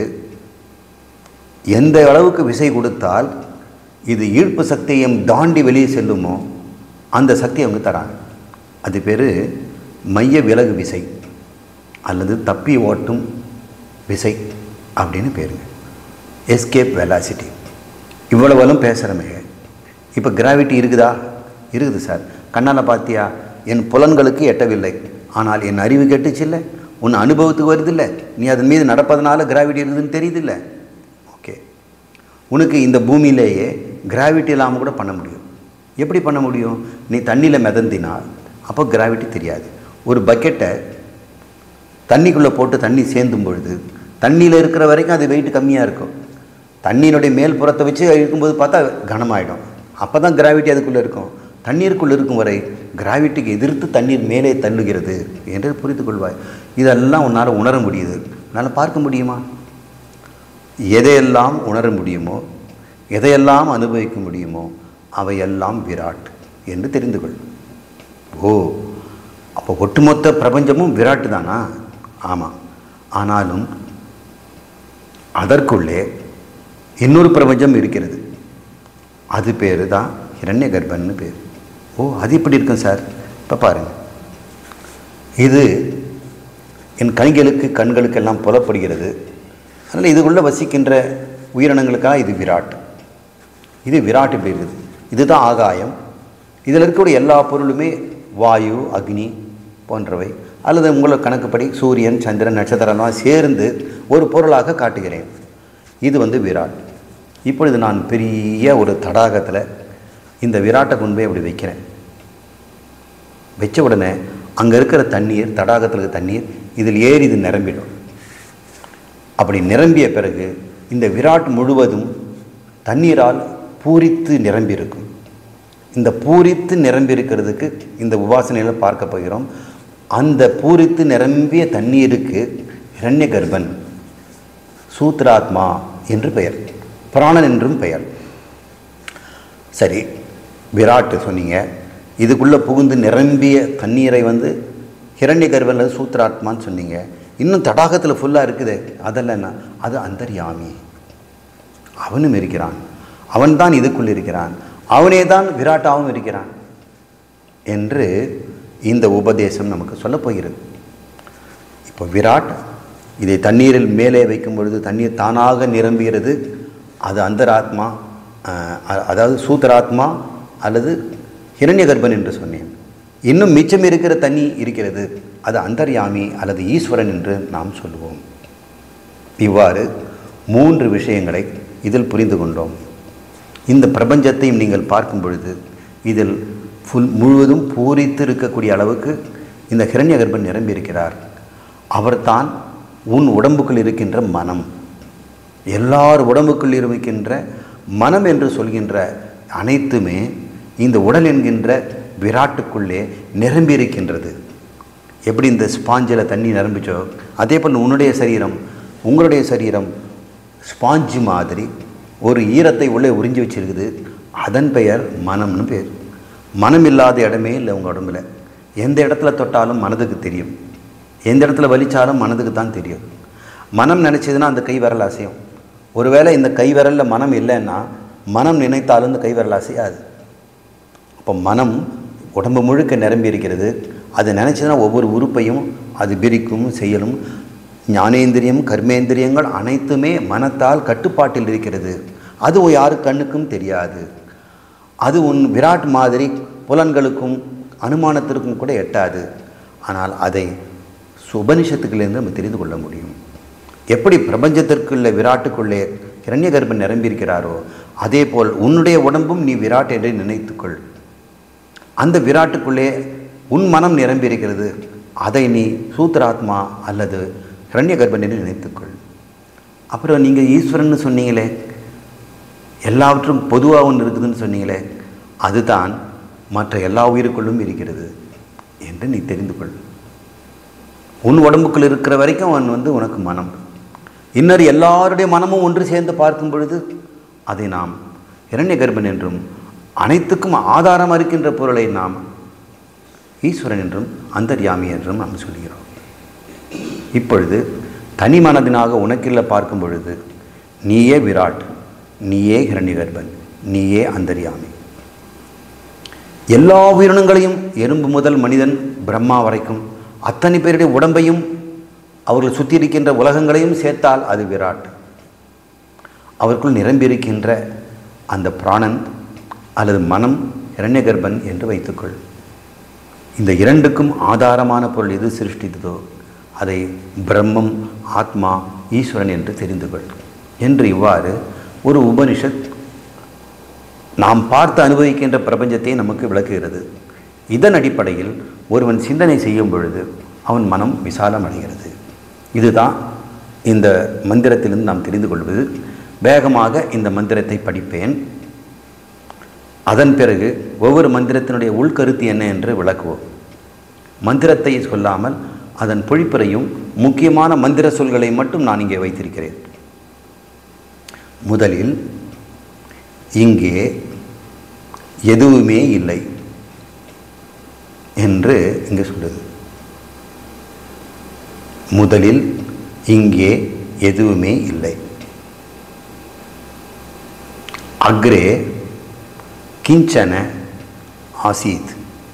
எந்த அளவுக்கு விசை கொடுத்தால் இது ஈர்ப்பு சக்தியையும் தாண்டி வெளியே செல்லுமோ அந்த சக்தியை அவங்க தராங்க அது பேர் மைய விலகு விசை அல்லது தப்பி ஓட்டும் விசை அப்படின்னு பேருங்க எஸ்கேப் வெலாசிட்டி இவ்வளவெல்லாம் பேசுகிறமே இப்போ கிராவிட்டி இருக்குதா இருக்குது சார் கண்ணால் பார்த்தியா என் புலன்களுக்கு எட்டவில்லை ஆனால் என் அறிவு கெட்டுச்சு இல்லை உன் அனுபவத்துக்கு வருதில்லை நீ அதன் மீது நடப்பதனால கிராவிட்டி இருக்குதுன்னு தெரியுதில்ல ஓகே உனக்கு இந்த பூமியிலேயே கிராவிட்டி இல்லாமல் கூட பண்ண முடியும் எப்படி பண்ண முடியும் நீ தண்ணியில் மிதந்தினால் அப்போ கிராவிட்டி தெரியாது ஒரு பக்கெட்டை தண்ணிக்குள்ளே போட்டு தண்ணி சேர்ந்தும் பொழுது தண்ணியில் இருக்கிற வரைக்கும் அது வெயிட் கம்மியாக இருக்கும் தண்ணியினுடைய மேல் புறத்தை வச்சு இழுக்கும்போது பார்த்தா கனமாயிடும் அப்போ தான் கிராவிட்டி அதுக்குள்ளே இருக்கும் தண்ணீருக்குள் இருக்கும் வரை கிராவிட்டிக்கு எதிர்த்து தண்ணீர் மேலே தள்ளுகிறது என்று புரிந்து கொள்வாய் இதெல்லாம் உன்னால் உணர முடியுது உன்னால் பார்க்க முடியுமா எதையெல்லாம் உணர முடியுமோ எதையெல்லாம் அனுபவிக்க முடியுமோ அவையெல்லாம் விராட் என்று தெரிந்து கொள் ஓ அப்போ ஒட்டுமொத்த பிரபஞ்சமும் விராட்டு தானா ஆமாம் ஆனாலும் அதற்குள்ளே இன்னொரு பிரபஞ்சம் இருக்கிறது அது பேர் தான் ஹிரண்ய கர்ப்பன்னு பேர் ஓ அது எப்படி இருக்கும் சார் இப்போ பாருங்கள் இது என் கண்களுக்கு கண்களுக்கெல்லாம் புலப்படுகிறது அதனால் இதுக்குள்ளே வசிக்கின்ற உயிரினங்களுக்காக இது விராட் இது விராட்டு இப்படி இருக்குது இதுதான் ஆகாயம் இதில் இருக்கக்கூடிய எல்லா பொருளுமே வாயு அக்னி போன்றவை அல்லது உங்களை கணக்குப்படி சூரியன் சந்திரன் நட்சத்திரம்லாம் சேர்ந்து ஒரு பொருளாக காட்டுகிறேன் இது வந்து விராட் இப்பொழுது நான் பெரிய ஒரு தடாகத்தில் இந்த விராட்டை கொண்டு போய் அப்படி வைக்கிறேன் வச்ச உடனே அங்கே இருக்கிற தண்ணீர் தடாகத்தில் இருக்கிற தண்ணீர் இதில் ஏறி இது நிரம்பிடும் அப்படி நிரம்பிய பிறகு இந்த விராட் முழுவதும் தண்ணீரால் பூரித்து நிரம்பியிருக்கும் இந்த பூரித்து நிரம்பியிருக்கிறதுக்கு இந்த உபாசனையில் பார்க்க போகிறோம் அந்த பூரித்து நிரம்பிய தண்ணீருக்கு இரண்ய கர்ப்பன் சூத்ராத்மா என்று பெயர் பிராணன் என்றும் பெயர் சரி விராட்டு சொன்னீங்க இதுக்குள்ளே புகுந்து நிரம்பிய தண்ணீரை வந்து ஹிரண்ய கர்ப்பன் சூத்ராத்மான்னு சொன்னீங்க இன்னும் தடாகத்தில் ஃபுல்லாக இருக்குது அதெல்லாம் என்ன அது அந்தர்யாமி அவனும் இருக்கிறான் அவன்தான் இதுக்குள் இருக்கிறான் அவனே தான் விராட்டாவும் இருக்கிறான் என்று இந்த உபதேசம் நமக்கு சொல்லப் போகிறது இப்போ விராட் இதை தண்ணீரில் மேலே வைக்கும் பொழுது தண்ணீர் தானாக நிரம்புகிறது அது அந்தராத்மா அஹ், அ- அதாவது சூத்திராத்மா அல்லது ஹிரண்ய கர்ப்பன் என்று சொன்னேன் இன்னும் மிச்சம் இருக்கிற தண்ணி இருக்கிறது அது அந்தர்யாமி அல்லது ஈஸ்வரன் என்று நாம் சொல்லுவோம் இவ்வாறு மூன்று விஷயங்களை இதில் புரிந்து கொண்டோம் இந்த பிரபஞ்சத்தையும் நீங்கள் பார்க்கும் பொழுது இதில் ஃபுல் முழுவதும் பூரித்து இருக்கக்கூடிய அளவுக்கு இந்த ஹிரண்ய கர்ப்பன் நிரம்பியிருக்கிறார் அவர்தான் உன் உடம்புக்குள் இருக்கின்ற மனம் எல்லார் உடம்புக்குள் இருக்கின்ற மனம் என்று சொல்கின்ற அனைத்துமே இந்த உடல் என்கின்ற விராட்டுக்குள்ளே நிரம்பியிருக்கின்றது எப்படி இந்த ஸ்பாஞ்சில் தண்ணி நிரம்பிச்சோ அதே போல் உன்னுடைய சரீரம் உங்களுடைய சரீரம் ஸ்பாஞ்சு மாதிரி ஒரு ஈரத்தை உள்ளே உறிஞ்சி வச்சிருக்குது அதன் பெயர் மனம்னு பேர் மனம் இல்லாத இடமே இல்லை உங்கள் உடம்புல எந்த இடத்துல தொட்டாலும் மனதுக்கு தெரியும் எந்த இடத்துல வலிச்சாலும் மனதுக்கு தான் தெரியும் மனம் நினச்சதுன்னா அந்த கை விரல் அசையும் ஒருவேளை இந்த கை விரலில் மனம் இல்லைன்னா மனம் நினைத்தாலும் இந்த கை விரல் அசையாது அப்போ மனம் உடம்பு முழுக்க நிரம்பி இருக்கிறது அது நினச்சதுன்னா ஒவ்வொரு உறுப்பையும் அது பிரிக்கும் செயலும் ஞானேந்திரியம் கர்மேந்திரியங்கள் அனைத்துமே மனத்தால் கட்டுப்பாட்டில் இருக்கிறது அது யாரு கண்ணுக்கும் தெரியாது அது உன் விராட் மாதிரி புலன்களுக்கும் அனுமானத்திற்கும் கூட எட்டாது ஆனால் அதை உபனிஷத்துக்களிலிருந்து நம்ம தெரிந்து கொள்ள முடியும் எப்படி பிரபஞ்சத்திற்குள்ள விராட்டுக்குள்ளே இரண்ய கர்ப்பன் நிரம்பியிருக்கிறாரோ அதே போல் உன்னுடைய உடம்பும் நீ விராட் என்று நினைத்துக்கொள் அந்த விராட்டுக்குள்ளே உன் மனம் நிரம்பியிருக்கிறது அதை நீ சூத்ராத்மா அல்லது இரண்ய கர்ப்பன் என்று நினைத்துக்கொள் அப்புறம் நீங்கள் ஈஸ்வரன்னு சொன்னீங்களே எல்லாவற்றும் பொதுவாக ஒன்று இருக்குதுன்னு சொன்னீங்களே அதுதான் மற்ற எல்லா உயிருக்குள்ளும் இருக்கிறது என்று நீ தெரிந்து கொள் உன் உடம்புக்குள் இருக்கிற வரைக்கும் அவன் வந்து உனக்கு மனம் இன்னொரு எல்லாருடைய மனமும் ஒன்று சேர்ந்து பார்க்கும் பொழுது அதை நாம் இரண்ய கர்ப்பன் என்றும் அனைத்துக்கும் ஆதாரமாக இருக்கின்ற பொருளை நாம் ஈஸ்வரன் என்றும் அந்தர்யாமி என்றும் நாம் சொல்கிறோம் இப்பொழுது தனி மனதினாக உனக்கில்ல பார்க்கும் பொழுது நீயே விராட் நீயே ஹிரண்யகர்பன் நீயே அந்தர்யாமி எல்லா உயிரினங்களையும் எறும்பு முதல் மனிதன் பிரம்மா வரைக்கும் அத்தனை பேருடைய உடம்பையும் அவர்கள் சுற்றி இருக்கின்ற உலகங்களையும் சேர்த்தால் அது விராட் அவருக்குள் நிரம்பியிருக்கின்ற அந்த பிராணன் அல்லது மனம் இரண்யகர்ப்பன் என்று வைத்துக்கொள் இந்த இரண்டுக்கும் ஆதாரமான பொருள் எது சிருஷ்டித்ததோ அதை பிரம்மம் ஆத்மா ஈஸ்வரன் என்று தெரிந்து கொள் என்று இவ்வாறு ஒரு உபனிஷத் நாம் பார்த்து அனுபவிக்கின்ற பிரபஞ்சத்தை நமக்கு விளக்குகிறது இதன் அடிப்படையில் ஒருவன் சிந்தனை செய்யும் பொழுது அவன் மனம் விசாலம் அடைகிறது இதுதான் இந்த மந்திரத்திலிருந்து நாம் தெரிந்து கொள்வது வேகமாக இந்த மந்திரத்தை படிப்பேன் அதன் பிறகு ஒவ்வொரு மந்திரத்தினுடைய உள்கருத்து என்ன என்று விளக்குவோம் மந்திரத்தை சொல்லாமல் அதன் பொழிப்புரையும் முக்கியமான மந்திர சொல்களை மட்டும் நான் இங்கே வைத்திருக்கிறேன் முதலில் இங்கே எதுவுமே இல்லை என்று இங்கே சொல்லுது முதலில் இங்கே எதுவுமே இல்லை அக்ரே கிஞ்சன ஆசீத்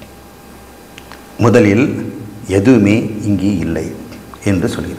முதலில் எதுவுமே இங்கே இல்லை என்று சொல்கிறது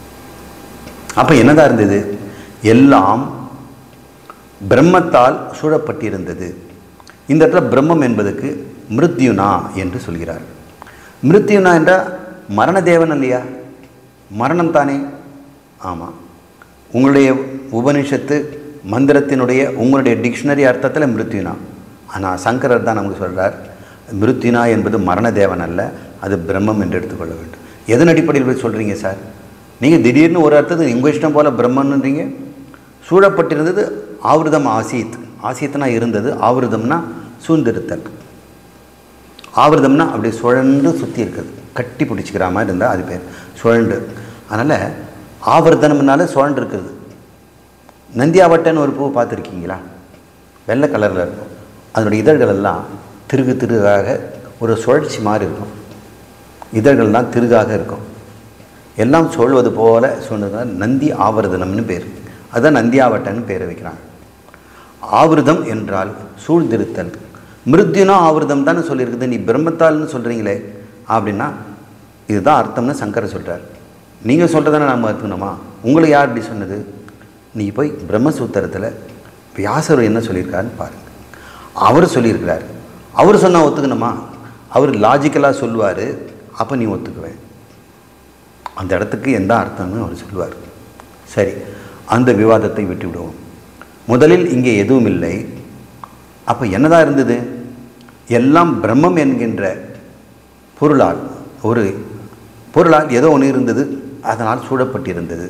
அப்போ என்னதான் இருந்தது எல்லாம் பிரம்மத்தால் சூழப்பட்டிருந்தது இந்த இடத்துல பிரம்மம் என்பதற்கு மிருத்யுனா என்று சொல்கிறார் மிருத்யுனா என்றால் மரண தேவன் இல்லையா மரணம் தானே ஆமாம் உங்களுடைய உபனிஷத்து மந்திரத்தினுடைய உங்களுடைய டிக்ஷனரி அர்த்தத்தில் மிருத்யுனா ஆனால் சங்கரர் தான் நமக்கு சொல்கிறார் மிருத்யுனா என்பது மரண தேவன் அல்ல அது பிரம்மம் என்று எடுத்துக்கொள்ள வேண்டும் எதன் அடிப்படையில் போய் சொல்கிறீங்க சார் நீங்கள் திடீர்னு ஒரு அர்த்தத்துக்கு உங்கள் இஷ்டம் போல் பிரம்மன்ன்றீங்க சூழப்பட்டிருந்தது ஆவிரதம் ஆசீத் ஆசீத்னா இருந்தது ஆவிரதம்னா சூழ்ந்திருத்தல் ஆவிரதம்னா அப்படி சுழண்டு சுற்றி இருக்குது கட்டி பிடிச்சிக்கிற மாதிரி இருந்தால் அது பேர் சுழண்டு அதனால் ஆவர்த்தனம்னால சுழண்டு இருக்குது நந்தியாவட்டன்னு ஒரு பூ பார்த்துருக்கீங்களா வெள்ளை கலரில் இருக்கும் அதனுடைய இதழ்கள் எல்லாம் திருகு திருகாக ஒரு சுழற்சி மாதிரி இருக்கும் இதழ்கள்லாம் திருகாக இருக்கும் எல்லாம் சொல்வது போல சொன்னது நந்தி ஆவர்தனம்னு பேர் அதுதான் நந்தியாவட்டன்னு பேர் வைக்கிறாங்க ஆவிரதம் என்றால் சூழ்ந்திருத்தல் மிருத்யுனா ஆவிரதம் தானே சொல்லியிருக்குது நீ பிரம்மத்தால்னு சொல்கிறீங்களே அப்படின்னா இதுதான் அர்த்தம்னு சங்கரை சொல்கிறார் நீங்கள் சொல்கிறதானே நம்ம எடுத்துக்கணுமா உங்களுக்கு யார் இப்படி சொன்னது நீ போய் பிரம்மசூத்திரத்தில் வியாசர் என்ன சொல்லியிருக்காருன்னு பாருங்கள் அவர் சொல்லியிருக்கிறார் அவர் சொன்னால் ஒத்துக்கணுமா அவர் லாஜிக்கலாக சொல்லுவார் அப்போ நீ ஒத்துக்குவேன் அந்த இடத்துக்கு எந்த அர்த்தம்னு அவர் சொல்லுவார் சரி அந்த விவாதத்தை விட்டு விடுவோம் முதலில் இங்கே எதுவும் இல்லை அப்போ என்னதான் இருந்தது எல்லாம் பிரம்மம் என்கின்ற பொருளால் ஒரு பொருளால் ஏதோ ஒன்று இருந்தது அதனால் சூழப்பட்டிருந்தது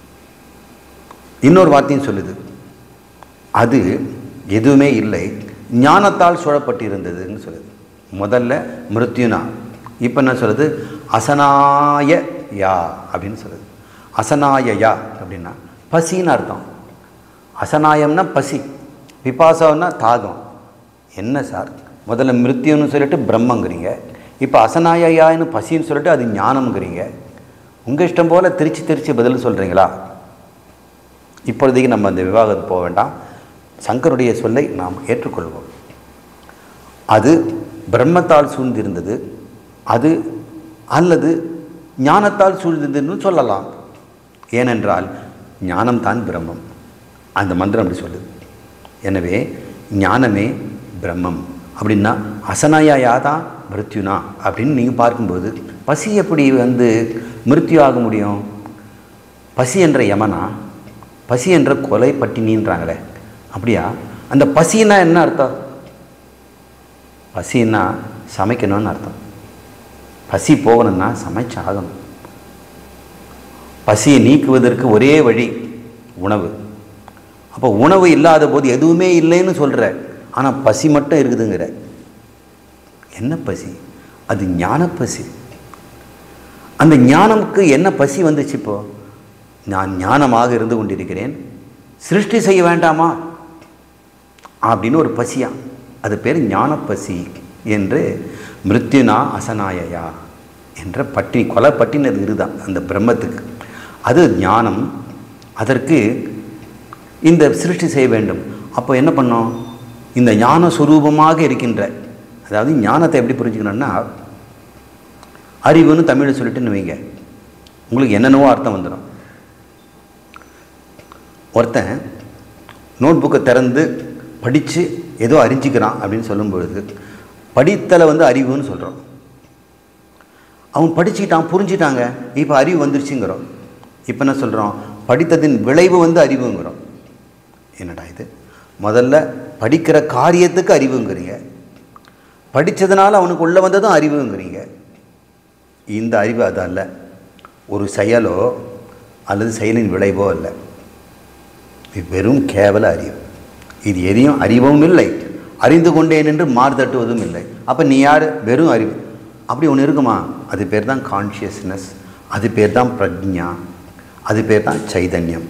இன்னொரு வார்த்தையும் சொல்லுது அது எதுவுமே இல்லை ஞானத்தால் சூழப்பட்டிருந்ததுன்னு சொல்லுது முதல்ல மிருத்யுனா இப்போ என்ன சொல்லுது அசனாய யா அப்படின்னு சொல்லுது அசனாய யா அப்படின்னா பசின்னு அர்த்தம் அசனாயம்னா பசி பிபாசான்னா தாகம் என்ன சார் முதல்ல மிருத்யுன்னு சொல்லிட்டு பிரம்மங்கிறீங்க இப்போ அசனாயான்னு பசின்னு சொல்லிட்டு அது ஞானம்ங்கிறீங்க உங்கள் இஷ்டம் போல் திருச்சி திருச்சி பதில் சொல்கிறீங்களா இப்பொழுதைக்கு நம்ம அந்த விவாதத்துக்கு போக வேண்டாம் சங்கருடைய சொல்லை நாம் ஏற்றுக்கொள்வோம் அது பிரம்மத்தால் சூழ்ந்திருந்தது அது அல்லது ஞானத்தால் சூழ்ந்திருந்ததுன்னு சொல்லலாம் ஏனென்றால் ஞானம்தான் பிரம்மம் அந்த மந்திரம் அப்படி சொல்லுது எனவே ஞானமே பிரம்மம் அப்படின்னா அசனாயா யாதான் மிருத்யுனா அப்படின்னு நீங்கள் பார்க்கும்போது பசி எப்படி வந்து மிருத்யு ஆக முடியும் பசி என்ற யமனா பசி என்ற கொலை பட்டினின்றாங்களே அப்படியா அந்த பசின்னா என்ன அர்த்தம் பசின்னா சமைக்கணும்னு அர்த்தம் பசி போகணும்னா சமைச்சாகணும் பசியை நீக்குவதற்கு ஒரே வழி உணவு அப்போ உணவு இல்லாத போது எதுவுமே இல்லைன்னு சொல்கிற ஆனால் பசி மட்டும் இருக்குதுங்கிற என்ன பசி அது ஞான பசி அந்த ஞானமுக்கு என்ன பசி வந்துச்சு இப்போ நான் ஞானமாக இருந்து கொண்டிருக்கிறேன் சிருஷ்டி செய்ய வேண்டாமா அப்படின்னு ஒரு பசியா அது பேர் ஞான பசி என்று மிருத்யுனா அசனாயயா என்ற பட்டினி கொலை பட்டினது இதுதான் அந்த பிரம்மத்துக்கு அது ஞானம் அதற்கு இந்த சிருஷ்டி செய்ய வேண்டும் அப்போ என்ன பண்ணோம் இந்த ஞான சுரூபமாக இருக்கின்ற அதாவது ஞானத்தை எப்படி புரிஞ்சுக்கணும்னா அறிவுன்னு தமிழில் சொல்லிட்டுன்னு வைங்க உங்களுக்கு என்னென்னவோ அர்த்தம் வந்துடும் ஒருத்தன் நோட் புக்கை திறந்து படித்து ஏதோ அறிஞ்சிக்கிறான் அப்படின்னு சொல்லும் பொழுது படித்தலை வந்து அறிவுன்னு சொல்கிறோம் அவன் படிச்சுக்கிட்டான் புரிஞ்சிட்டாங்க இப்போ அறிவு வந்துருச்சுங்கிறோம் இப்போ என்ன சொல்கிறோம் படித்ததின் விளைவு வந்து அறிவுங்கிறோம் என்னடா இது முதல்ல படிக்கிற காரியத்துக்கு அறிவுங்கிறீங்க படித்ததுனால அவனுக்கு உள்ளே வந்ததும் அறிவுங்கிறீங்க இந்த அறிவு அது அல்ல ஒரு செயலோ அல்லது செயலின் விளைவோ அல்ல இது வெறும் கேவல அறிவு இது எதையும் அறிவும் இல்லை அறிந்து கொண்டேன் என்று மார்தட்டுவதும் இல்லை அப்போ நீ யார் வெறும் அறிவு அப்படி ஒன்று இருக்குமா அது பேர் தான் கான்ஷியஸ்னஸ் அது பேர் தான் பிரக்ஞா அது பேர் தான் சைதன்யம்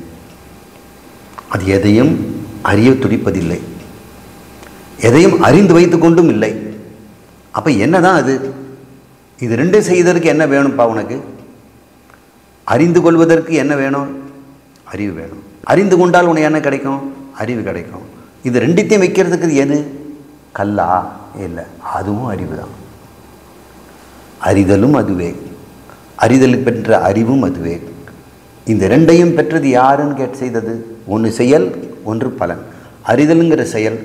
அது எதையும் அறிய துடிப்பதில்லை எதையும் அறிந்து வைத்து கொண்டும் இல்லை அப்போ என்னதான் அது இது ரெண்டும் செய்வதற்கு என்ன வேணும்ப்பா உனக்கு அறிந்து கொள்வதற்கு என்ன வேணும் அறிவு வேணும் அறிந்து கொண்டால் உனக்கு என்ன கிடைக்கும் அறிவு கிடைக்கும் இது ரெண்டுத்தையும் வைக்கிறதுக்கு எது கல்லா இல்லை அதுவும் அறிவு தான் அறிதலும் அதுவே அறிதல் பெற்ற அறிவும் அதுவே இந்த ரெண்டையும் பெற்றது யாருன்னு கேட்டு செய்தது ஒன்று செயல் ஒன்று பலன் அறிதலுங்கிற செயல்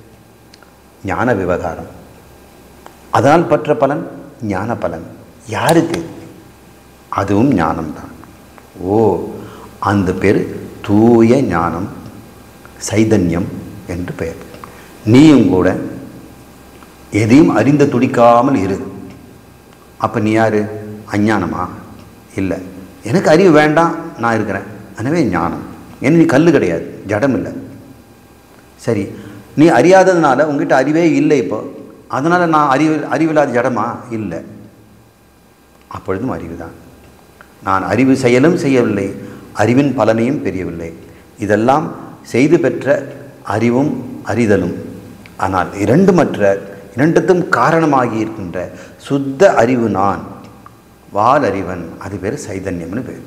ஞான விவகாரம் அதனால் பெற்ற பலன் ஞான பலன் யாருக்கு அதுவும் ஞானம்தான் ஓ அந்த பேர் தூய ஞானம் சைதன்யம் என்று பெயர் நீயும் கூட எதையும் அறிந்து துடிக்காமல் இரு அப்போ நீ யார் அஞ்ஞானமா இல்லை எனக்கு அறிவு வேண்டாம் நான் இருக்கிறேன் எனவே ஞானம் ஏன்னா நீ கல் கிடையாது ஜடம் இல்லை சரி நீ அறியாததுனால உங்ககிட்ட அறிவே இல்லை இப்போ அதனால் நான் அறிவு அறிவில்லாத ஜடமா இல்லை அப்பொழுதும் அறிவு தான் நான் அறிவு செயலும் செய்யவில்லை அறிவின் பலனையும் பெரியவில்லை இதெல்லாம் செய்து பெற்ற அறிவும் அறிதலும் ஆனால் இரண்டுமற்ற இரண்டுத்தும் காரணமாகி இருக்கின்ற சுத்த அறிவு நான் வால் அறிவன் அது பேர் சைதன்யம்னு பேர்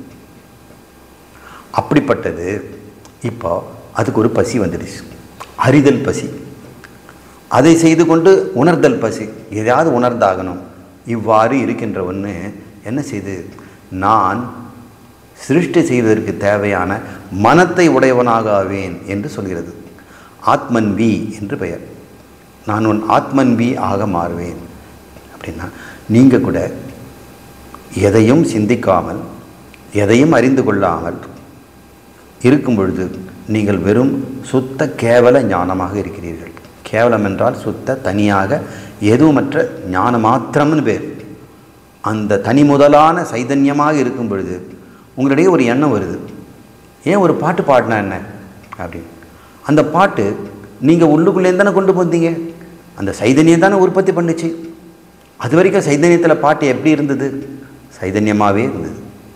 அப்படிப்பட்டது இப்போ அதுக்கு ஒரு பசி வந்துடுச்சு அறிதல் பசி அதை செய்து கொண்டு உணர்தல் பசி எதையாவது உணர்ந்தாகணும் இவ்வாறு இருக்கின்ற ஒன்று என்ன செய்து நான் சிருஷ்டி செய்வதற்கு தேவையான மனத்தை உடையவனாக ஆவேன் என்று சொல்கிறது ஆத்மன் வி என்று பெயர் நான் உன் ஆத்மன் வி ஆக மாறுவேன் அப்படின்னா நீங்கள் கூட எதையும் சிந்திக்காமல் எதையும் அறிந்து கொள்ளாமல் இருக்கும் பொழுது நீங்கள் வெறும் சுத்த கேவல ஞானமாக இருக்கிறீர்கள் கேவலம் என்றால் சுத்த தனியாக எதுவுமற்ற ஞான மாத்திரம்னு பேர் அந்த தனி முதலான சைதன்யமாக இருக்கும் பொழுது உங்களிடையே ஒரு எண்ணம் வருது ஏன் ஒரு பாட்டு பாடினா என்ன அப்படின்னு அந்த பாட்டு நீங்கள் உள்ளுக்குள்ளேருந்து தானே கொண்டு வந்தீங்க அந்த சைதன்யம் தானே உற்பத்தி பண்ணுச்சு அது வரைக்கும் சைதன்யத்தில் பாட்டு எப்படி இருந்தது சைதன்யமாகவே இருந்தது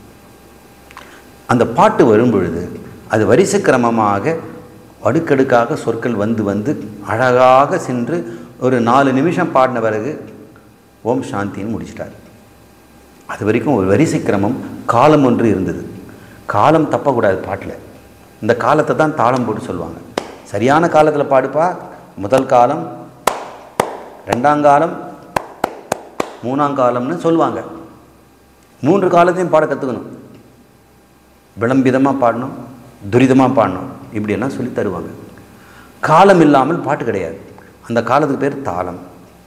அந்த பாட்டு வரும் பொழுது அது வரிசை கிரமமாக அடுக்கடுக்காக சொற்கள் வந்து வந்து அழகாக சென்று ஒரு நாலு நிமிஷம் பாடின பிறகு ஓம் சாந்தின்னு முடிச்சிட்டார் அது வரைக்கும் ஒரு வரிசை கிரமம் காலம் ஒன்று இருந்தது காலம் தப்பக்கூடாது பாட்டில் இந்த காலத்தை தான் தாளம் போட்டு சொல்லுவாங்க சரியான காலத்தில் பாடுப்பா முதல் காலம் ரெண்டாம் காலம் மூணாம் காலம்னு சொல்லுவாங்க மூன்று காலத்தையும் பாட கற்றுக்கணும் விளம்பிதமாக பாடணும் துரிதமாக பாடணும் இப்படியெல்லாம் சொல்லி தருவாங்க காலம் இல்லாமல் பாட்டு கிடையாது அந்த காலத்துக்கு பேர் தாளம்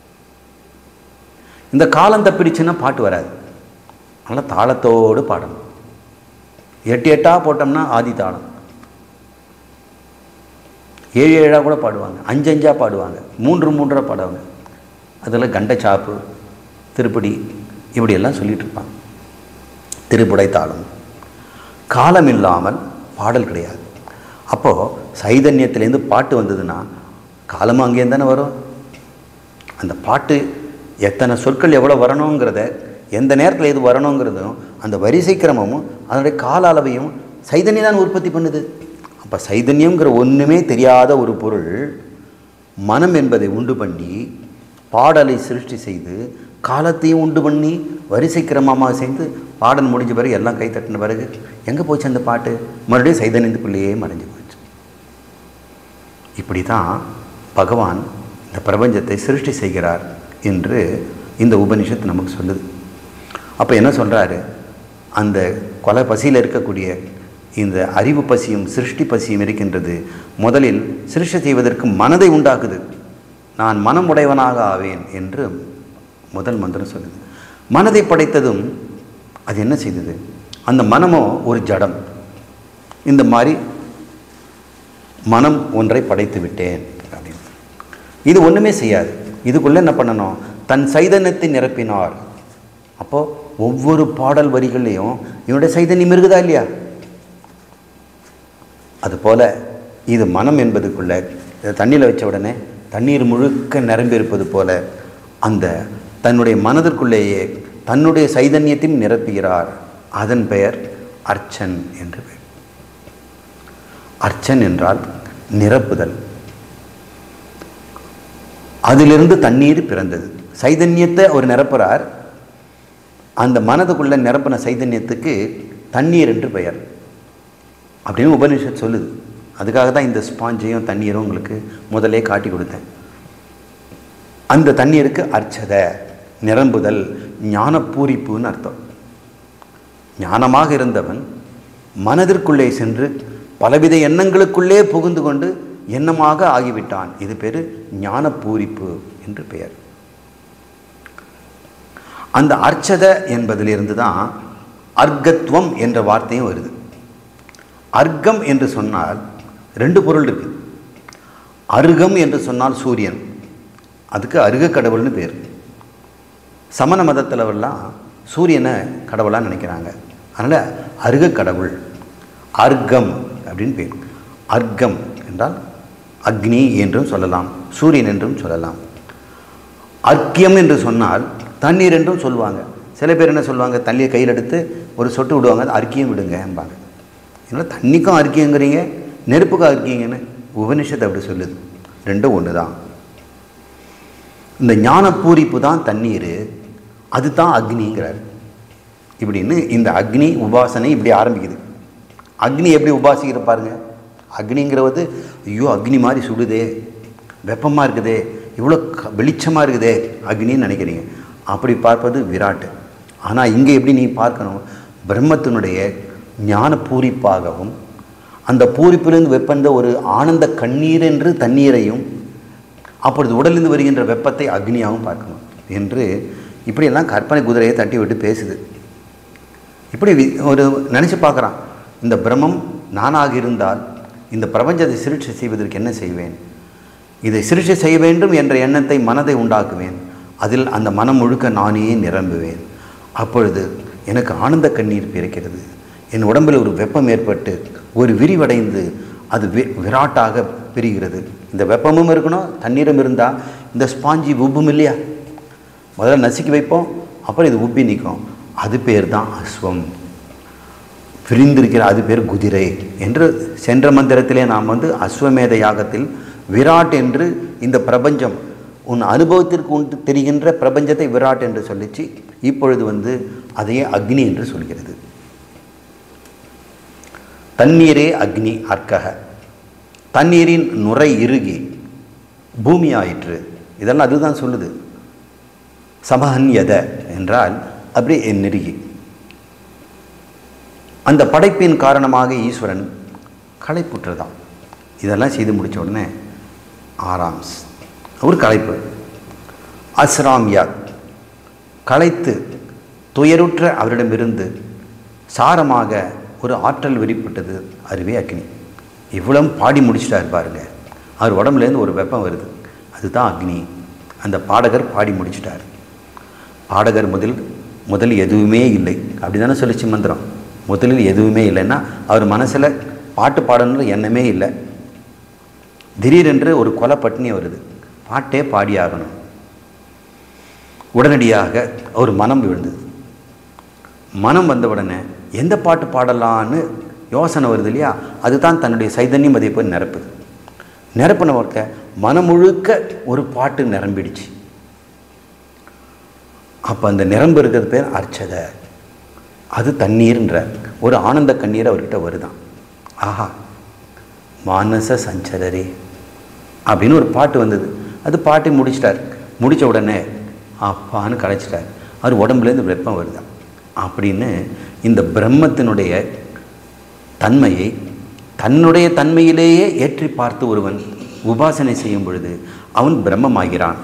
இந்த காலம் தப்பிடுச்சுன்னா பாட்டு வராது அதனால் தாளத்தோடு பாடணும் எட்டு எட்டாக போட்டோம்னா ஆதி தாளம் ஏழு ஏழாக கூட பாடுவாங்க அஞ்சு அஞ்சாக பாடுவாங்க மூன்று மூன்றாக பாடுவாங்க அதில் கண்டச்சாப்பு திருப்படி இப்படியெல்லாம் சொல்லிகிட்டு இருப்பாங்க திருப்புடை தாளம் காலம் இல்லாமல் பாடல் கிடையாது அப்போது சைதன்யத்திலேருந்து பாட்டு வந்ததுன்னா காலமும் அங்கேருந்து தானே வரும் அந்த பாட்டு எத்தனை சொற்கள் எவ்வளோ வரணுங்கிறத எந்த நேரத்தில் எது வரணுங்கிறதும் அந்த வரிசை கிரமமும் அதனுடைய கால அளவையும் சைதன்யம் தான் உற்பத்தி பண்ணுது அப்போ சைதன்யங்கிற ஒன்றுமே தெரியாத ஒரு பொருள் மனம் என்பதை உண்டு பண்ணி பாடலை சிருஷ்டி செய்து காலத்தையும் உண்டு பண்ணி வரிசை கிரமமாக செய்து பாடல் முடிஞ்ச பிறகு எல்லாம் கை தட்டின பிறகு எங்கே போச்சு அந்த பாட்டு மறுபடியும் சைதன்யத்துக்குள்ளேயே மறைஞ்சு போச்சு இப்படி தான் பகவான் இந்த பிரபஞ்சத்தை சிருஷ்டி செய்கிறார் என்று இந்த உபனிஷத்து நமக்கு சொல்லுது அப்போ என்ன சொல்கிறாரு அந்த கொலை பசியில் இருக்கக்கூடிய இந்த அறிவு பசியும் சிருஷ்டி பசியும் இருக்கின்றது முதலில் சிருஷ்டி செய்வதற்கு மனதை உண்டாக்குது நான் மனம் உடையவனாக ஆவேன் என்று முதல் மந்திரம் சொல்லுது மனதை படைத்ததும் அது என்ன செய்தது அந்த மனமோ ஒரு ஜடம் இந்த மாதிரி மனம் ஒன்றை படைத்து விட்டேன் அப்படின்னு இது ஒன்றுமே செய்யாது இதுக்குள்ளே என்ன பண்ணணும் தன் சைதன்யத்தை நிரப்பினார் அப்போது ஒவ்வொரு பாடல் வரிகள்லையும் இவனுடைய சைதன்யம் இருக்குதா இல்லையா அதுபோல் இது மனம் என்பதுக்குள்ள இதை தண்ணியில் வச்ச உடனே தண்ணீர் முழுக்க நிரம்பியிருப்பது போல அந்த தன்னுடைய மனதிற்குள்ளேயே தன்னுடைய சைதன்யத்தையும் நிரப்புகிறார் அதன் பெயர் அர்ச்சன் என்று பெயர் அர்ச்சன் என்றால் நிரப்புதல் அதிலிருந்து தண்ணீர் பிறந்தது சைதன்யத்தை அவர் நிரப்புறார் அந்த மனதுக்குள்ள நிரப்பின சைதன்யத்துக்கு தண்ணீர் என்று பெயர் அப்படின்னு உபனிஷத் சொல்லுது அதுக்காக தான் இந்த ஸ்பாஞ்சையும் தண்ணீரும் உங்களுக்கு முதலே காட்டி கொடுத்தேன் அந்த தண்ணீருக்கு அர்ச்சத நிரம்புதல் ஞான பூரிப்புன்னு அர்த்தம் ஞானமாக இருந்தவன் மனதிற்குள்ளே சென்று பலவித எண்ணங்களுக்குள்ளே புகுந்து கொண்டு எண்ணமாக ஆகிவிட்டான் இது பேர் ஞான பூரிப்பு என்று பெயர் அந்த அர்ச்சத என்பதிலிருந்து தான் அர்க்கத்துவம் என்ற வார்த்தையும் வருது அர்க்கம் என்று சொன்னால் ரெண்டு பொருள் இருக்கு அருகம் என்று சொன்னால் சூரியன் அதுக்கு அருக கடவுள்னு பேர் சமண மதத்திலவெல்லாம் சூரியனை கடவுளாக நினைக்கிறாங்க அதனால் அருக கடவுள் அர்க்கம் அப்படின்னு பேர் அர்க்கம் என்றால் அக்னி என்றும் சொல்லலாம் சூரியன் என்றும் சொல்லலாம் அர்க்கியம் என்று சொன்னால் தண்ணீர் என்றும் சொல்லுவாங்க சில பேர் என்ன சொல்லுவாங்க தண்ணியை கையில் எடுத்து ஒரு சொட்டு விடுவாங்க அது அர்க்கியம் விடுங்கம்பாங்க ஏன்னா தண்ணிக்கும் அர்க்கியங்கிறீங்க நெருப்புக்கும் அர்க்கியங்கன்னு உபனிஷத்து அப்படி சொல்லுது ரெண்டும் ஒன்று தான் இந்த ஞான பூரிப்பு தான் தண்ணீர் அது தான் அக்னிங்கிறார் இப்படின்னு இந்த அக்னி உபாசனை இப்படி ஆரம்பிக்குது அக்னி எப்படி உபாசிக்கிற பாருங்க அக்னிங்கிறது ஐயோ அக்னி மாதிரி சுடுதே வெப்பமாக இருக்குதே இவ்வளோ க வெளிச்சமாக இருக்குதே அக்னின்னு நினைக்கிறீங்க அப்படி பார்ப்பது விராட்டு ஆனால் இங்கே எப்படி நீ பார்க்கணும் பிரம்மத்தினுடைய ஞான பூரிப்பாகவும் அந்த பூரிப்பிலிருந்து வெப்பந்த ஒரு ஆனந்த கண்ணீர் என்று தண்ணீரையும் அப்பொழுது உடலிருந்து வருகின்ற வெப்பத்தை அக்னியாகவும் பார்க்கணும் என்று இப்படியெல்லாம் கற்பனை குதிரையை தட்டி விட்டு பேசுது இப்படி வி- ஒரு நினச்சி பார்க்குறான் இந்த பிரம்மம் நானாக இருந்தால் இந்த பிரபஞ்சத்தை சிருட்சி செய்வதற்கு என்ன செய்வேன் இதை சிருஷ்டி செய்ய வேண்டும் என்ற எண்ணத்தை மனதை உண்டாக்குவேன் அதில் அந்த மனம் முழுக்க நானே நிரம்புவேன் அப்பொழுது எனக்கு ஆனந்த கண்ணீர் பிறக்கிறது என் உடம்பில் ஒரு வெப்பம் ஏற்பட்டு ஒரு விரிவடைந்து அது வி- விராட்டாக பிரிகிறது இந்த வெப்பமும் இருக்கணும் தண்ணீரும் இருந்தால் இந்த ஸ்பாஞ்சி உப்பும் இல்லையா முதல்ல நசுக்கி வைப்போம் அப்புறம் இது உப்பி நிற்கும் அது பேர் தான் அஸ்வம் விரிந்திருக்கிற அது பேர் குதிரை என்று சென்ற மந்திரத்திலே நாம் வந்து அஸ்வமேத யாகத்தில் விராட் என்று இந்த பிரபஞ்சம் உன் அனுபவத்திற்கு உண்டு தெரிகின்ற பிரபஞ்சத்தை விராட் என்று சொல்லிச்சு இப்பொழுது வந்து அதையே அக்னி என்று சொல்கிறது தண்ணீரே அக்னி அர்க்கக தண்ணீரின் நுரை இறுகி பூமி ஆயிற்று இதெல்லாம் அதுதான் சொல்லுது சமஹன்யத என்றால் அப்படியே நெருகி அந்த படைப்பின் காரணமாக ஈஸ்வரன் களைப்புற்றதாம் இதெல்லாம் செய்து முடிச்ச உடனே ஆராம்ஸ் ஒரு களைப்பு அஸ்ராம்யாத் களைத்து துயருற்ற அவரிடமிருந்து சாரமாக ஒரு ஆற்றல் வெளிப்பட்டது அதுவே அக்னி இவ்வளவு பாடி முடிச்சிட்டார் பாருங்க அவர் உடம்புலேருந்து ஒரு வெப்பம் வருது அதுதான் அக்னி அந்த பாடகர் பாடி முடிச்சிட்டார் பாடகர் முதல் முதல் எதுவுமே இல்லை அப்படி தானே சொல்லிச்சு மந்திரம் முதலில் எதுவுமே இல்லைன்னா அவர் மனசில் பாட்டு பாடணுன்ற எண்ணமே இல்லை திடீரென்று ஒரு கொலை பட்டினி வருது பாட்டே பாடி ஆகணும் உடனடியாக ஒரு மனம் விழுந்தது மனம் வந்த உடனே எந்த பாட்டு பாடலான்னு யோசனை வருது இல்லையா அதுதான் தன்னுடைய சைதன்யம் அதை போய் நிரப்புது நிரப்பின ஒருக்க மனம் முழுக்க ஒரு பாட்டு நிரம்பிடுச்சு அப்போ அந்த நிரம்பு இருக்கிறது பேர் அர்ச்சதை அது தண்ணீர்ன்ற ஒரு ஆனந்த கண்ணீர் அவர்கிட்ட வருதான் ஆஹா மானச சஞ்சரரே அப்படின்னு ஒரு பாட்டு வந்தது அது பாட்டை முடிச்சிட்டார் முடித்த உடனே அப்பான்னு கலைச்சிட்டார் அவர் உடம்புலேருந்து வெப்பம் வருதான் அப்படின்னு இந்த பிரம்மத்தினுடைய தன்மையை தன்னுடைய தன்மையிலேயே ஏற்றி பார்த்து ஒருவன் உபாசனை செய்யும் பொழுது அவன் பிரம்மமாகிறான்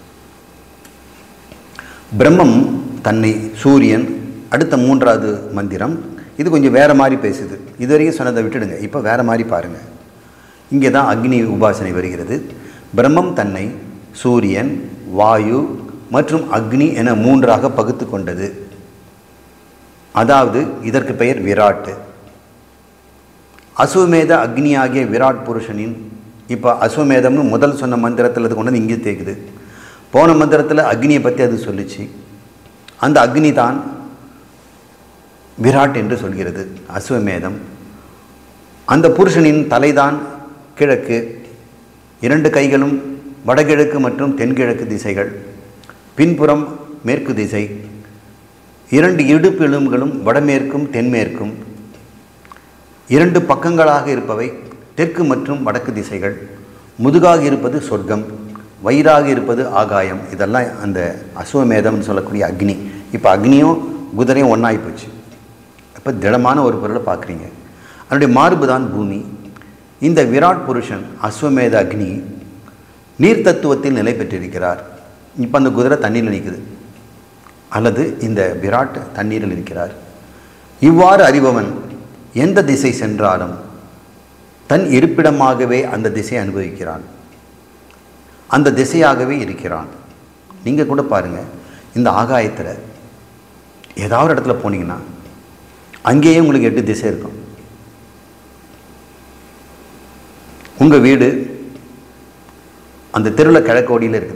பிரம்மம் தன்னை சூரியன் அடுத்த மூன்றாவது மந்திரம் இது கொஞ்சம் வேறு மாதிரி பேசுது இது வரைக்கும் சொன்னதை விட்டுடுங்க இப்போ வேறு மாதிரி பாருங்கள் இங்கே தான் அக்னி உபாசனை வருகிறது பிரம்மம் தன்னை சூரியன் வாயு மற்றும் அக்னி என மூன்றாக பகுத்து கொண்டது அதாவது இதற்கு பெயர் விராட்டு அசுவமேத அக்னியாகிய விராட் புருஷனின் இப்போ அஸ்வமேதம்னு முதல் சொன்ன மந்திரத்தில் அது கொண்டு வந்து இங்கே தேக்குது போன மந்திரத்தில் அக்னியை பற்றி அது சொல்லுச்சு அந்த அக்னி தான் விராட் என்று சொல்கிறது அஸ்வமேதம் அந்த புருஷனின் தலைதான் கிழக்கு இரண்டு கைகளும் வடகிழக்கு மற்றும் தென்கிழக்கு திசைகள் பின்புறம் மேற்கு திசை இரண்டு இடுப்பு எலும்புகளும் வடமேற்கும் தென்மேற்கும் இரண்டு பக்கங்களாக இருப்பவை தெற்கு மற்றும் வடக்கு திசைகள் முதுகாக இருப்பது சொர்க்கம் வயிறாக இருப்பது ஆகாயம் இதெல்லாம் அந்த அசுவமேதம்னு சொல்லக்கூடிய அக்னி இப்போ அக்னியும் குதிரையும் ஒன்றாகி போச்சு இப்போ திடமான ஒரு பொருளை பார்க்குறீங்க அதனுடைய மார்பு தான் பூமி இந்த விராட் புருஷன் அஸ்வமேத அக்னி நீர் தத்துவத்தில் நிலை பெற்றிருக்கிறார் இப்போ அந்த குதிரை தண்ணியில் நிற்குது அல்லது இந்த விராட் தண்ணீரில் இருக்கிறார் இவ்வாறு அறிபவன் எந்த திசை சென்றாலும் தன் இருப்பிடமாகவே அந்த திசை அனுபவிக்கிறான் அந்த திசையாகவே இருக்கிறான் நீங்கள் கூட பாருங்கள் இந்த ஆகாயத்தில் ஏதாவது ஒரு இடத்துல போனீங்கன்னா அங்கேயே உங்களுக்கு எட்டு திசை இருக்கும் உங்கள் வீடு அந்த தெருவில் கிழக்கோடியில் இருக்குது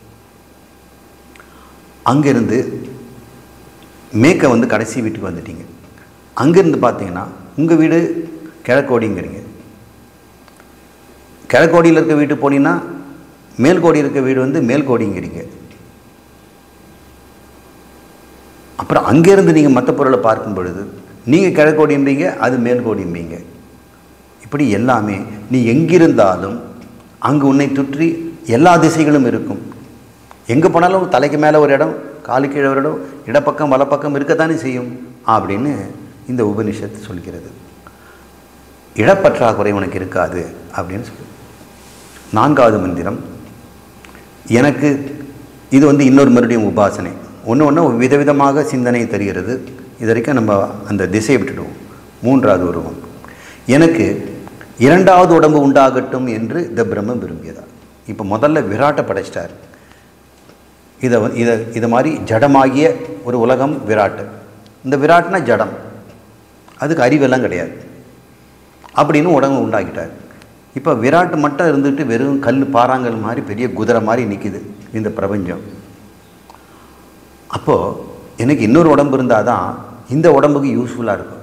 அங்கேருந்து மேற்க வந்து கடைசி வீட்டுக்கு வந்துட்டீங்க அங்கேருந்து பார்த்தீங்கன்னா உங்கள் வீடு கிழக்கோடிங்கிறீங்க கிழக்கோடியில் இருக்க வீட்டு போனீங்கன்னா மேல்கோடி இருக்க வீடு வந்து மேல்கோடிங்கிறீங்க அப்புறம் அங்கேருந்து நீங்கள் மற்ற பொருளை பார்க்கும் பொழுது நீங்கள் கிழக்கோடிம்பீங்க அது மேல்கோடிம்பீங்க இப்படி எல்லாமே நீ எங்கிருந்தாலும் அங்கு உன்னை சுற்றி எல்லா திசைகளும் இருக்கும் எங்கே போனாலும் தலைக்கு மேலே ஒரு இடம் காலு கீழே ஒரு இடம் இடப்பக்கம் வலப்பக்கம் இருக்கத்தானே செய்யும் அப்படின்னு இந்த உபனிஷத்து சொல்கிறது இடப்பற்றாக்குறை உனக்கு இருக்காது அப்படின்னு சொல்லு நான்காவது மந்திரம் எனக்கு இது வந்து இன்னொரு மறுபடியும் உபாசனை ஒன்று ஒன்று விதவிதமாக சிந்தனை தருகிறது இது வரைக்கும் நம்ம அந்த திசையை விட்டுடுவோம் மூன்றாவது உருவம் எனக்கு இரண்டாவது உடம்பு உண்டாகட்டும் என்று இந்த பிரம்மம் விரும்பியதா இப்போ முதல்ல விராட்டை படைச்சிட்டார் இதை வ- இதை இது மாதிரி ஜடமாகிய ஒரு உலகம் விராட்டு இந்த விராட்னா ஜடம் அதுக்கு அறிவெல்லாம் கிடையாது அப்படின்னு உடம்பு உண்டாக்கிட்டார் இப்போ விராட் மட்டும் இருந்துட்டு வெறும் கல் பாறாங்கல் மாதிரி பெரிய குதிரை மாதிரி நிற்கிது இந்த பிரபஞ்சம் அப்போது எனக்கு இன்னொரு உடம்பு இருந்தால் தான் இந்த உடம்புக்கு யூஸ்ஃபுல்லாக இருக்கும்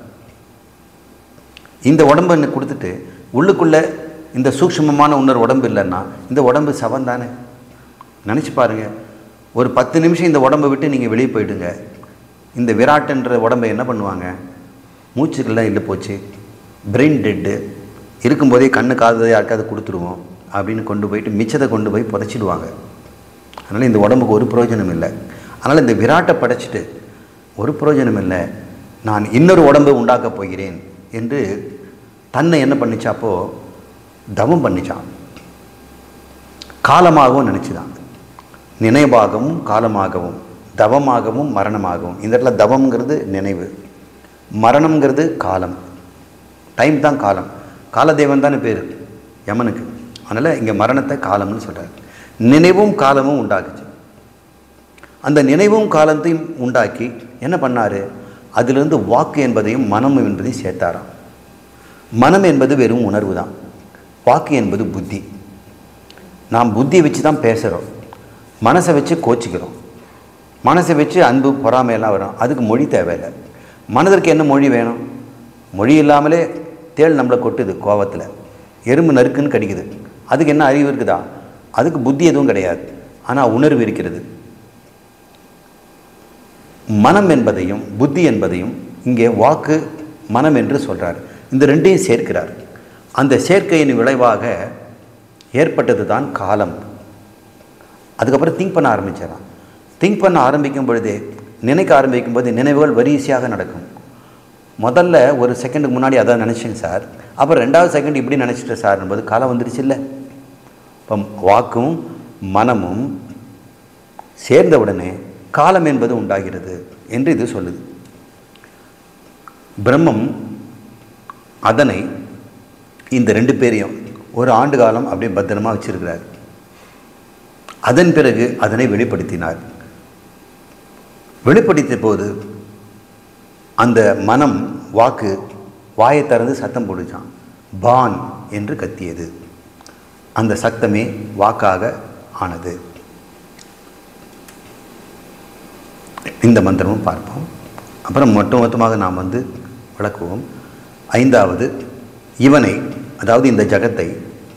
இந்த உடம்பு எனக்கு கொடுத்துட்டு உள்ளுக்குள்ளே இந்த சூக்ஷ்மமான இன்னொரு உடம்பு இல்லைன்னா இந்த உடம்பு சவம் தானே நினச்சி பாருங்கள் ஒரு பத்து நிமிஷம் இந்த உடம்பை விட்டு நீங்கள் வெளியே போயிடுங்க இந்த விராட்டுன்ற உடம்பை என்ன பண்ணுவாங்க மூச்சுக்கெல்லாம் இல்லை போச்சு பிரெயின் டெட்டு இருக்கும்போதே கண்ணு காது யாருக்காவது கொடுத்துருவோம் அப்படின்னு கொண்டு போயிட்டு மிச்சத்தை கொண்டு போய் புதைச்சிடுவாங்க அதனால் இந்த உடம்புக்கு ஒரு பிரயோஜனம் இல்லை அதனால் இந்த விராட்டை படைச்சிட்டு ஒரு பிரயோஜனம் இல்லை நான் இன்னொரு உடம்பை உண்டாக்கப் போகிறேன் என்று தன்னை என்ன பண்ணிச்சாப்போ தவம் பண்ணிச்சான் காலமாகவும் நினச்சிதான் நினைவாகவும் காலமாகவும் தவமாகவும் மரணமாகவும் இந்த இடத்துல தவம்ங்கிறது நினைவு மரணம்ங்கிறது காலம் டைம் தான் காலம் காலதேவன் தானே பேர் யமனுக்கு அதனால் இங்கே மரணத்தை காலம்னு சொல்கிறார் நினைவும் காலமும் உண்டாக்குச்சு அந்த நினைவும் காலத்தையும் உண்டாக்கி என்ன பண்ணார் அதிலிருந்து வாக்கு என்பதையும் மனம் என்பதையும் சேர்த்தாராம் மனம் என்பது வெறும் உணர்வு தான் வாக்கு என்பது புத்தி நாம் புத்தியை வச்சு தான் பேசுகிறோம் மனசை வச்சு கோச்சிக்கிறோம் மனசை வச்சு அன்பு பொறாமையெல்லாம் வரும் அதுக்கு மொழி தேவையில்லை மனதிற்கு என்ன மொழி வேணும் மொழி இல்லாமலே தேள் நம்மளை கொட்டுது கோவத்தில் எறும்பு நறுக்குன்னு கடிக்குது அதுக்கு என்ன அறிவு இருக்குதா அதுக்கு புத்தி எதுவும் கிடையாது ஆனால் உணர்வு இருக்கிறது மனம் என்பதையும் புத்தி என்பதையும் இங்கே வாக்கு மனம் என்று சொல்கிறார் இந்த ரெண்டையும் சேர்க்கிறார் அந்த சேர்க்கையின் விளைவாக ஏற்பட்டது தான் காலம் அதுக்கப்புறம் திங்க் பண்ண ஆரம்பிச்சிடறான் திங்க் பண்ண ஆரம்பிக்கும் பொழுதே நினைக்க ஆரம்பிக்கும் போது நினைவுகள் வரிசையாக நடக்கும் முதல்ல ஒரு செகண்டுக்கு முன்னாடி அதான் நினச்சேங்க சார் அப்புறம் ரெண்டாவது செகண்ட் இப்படி நினச்சிட்டேன் சார் என்பது காலம் வந்துருச்சு இல்லை இப்போ வாக்கும் மனமும் சேர்ந்த உடனே காலம் என்பது உண்டாகிறது என்று இது சொல்லுது பிரம்மம் அதனை இந்த ரெண்டு பேரையும் ஒரு ஆண்டு காலம் அப்படியே பத்திரமா வச்சிருக்கிறார் அதன் பிறகு அதனை வெளிப்படுத்தினார் வெளிப்படுத்திய போது அந்த மனம் வாக்கு வாயை திறந்து சத்தம் போடுச்சான் பான் என்று கத்தியது அந்த சத்தமே வாக்காக ஆனது இந்த மந்திரமும் பார்ப்போம் அப்புறம் மொத்த மொத்தமாக நாம் வந்து விளக்குவோம் ஐந்தாவது இவனை அதாவது இந்த ஜகத்தை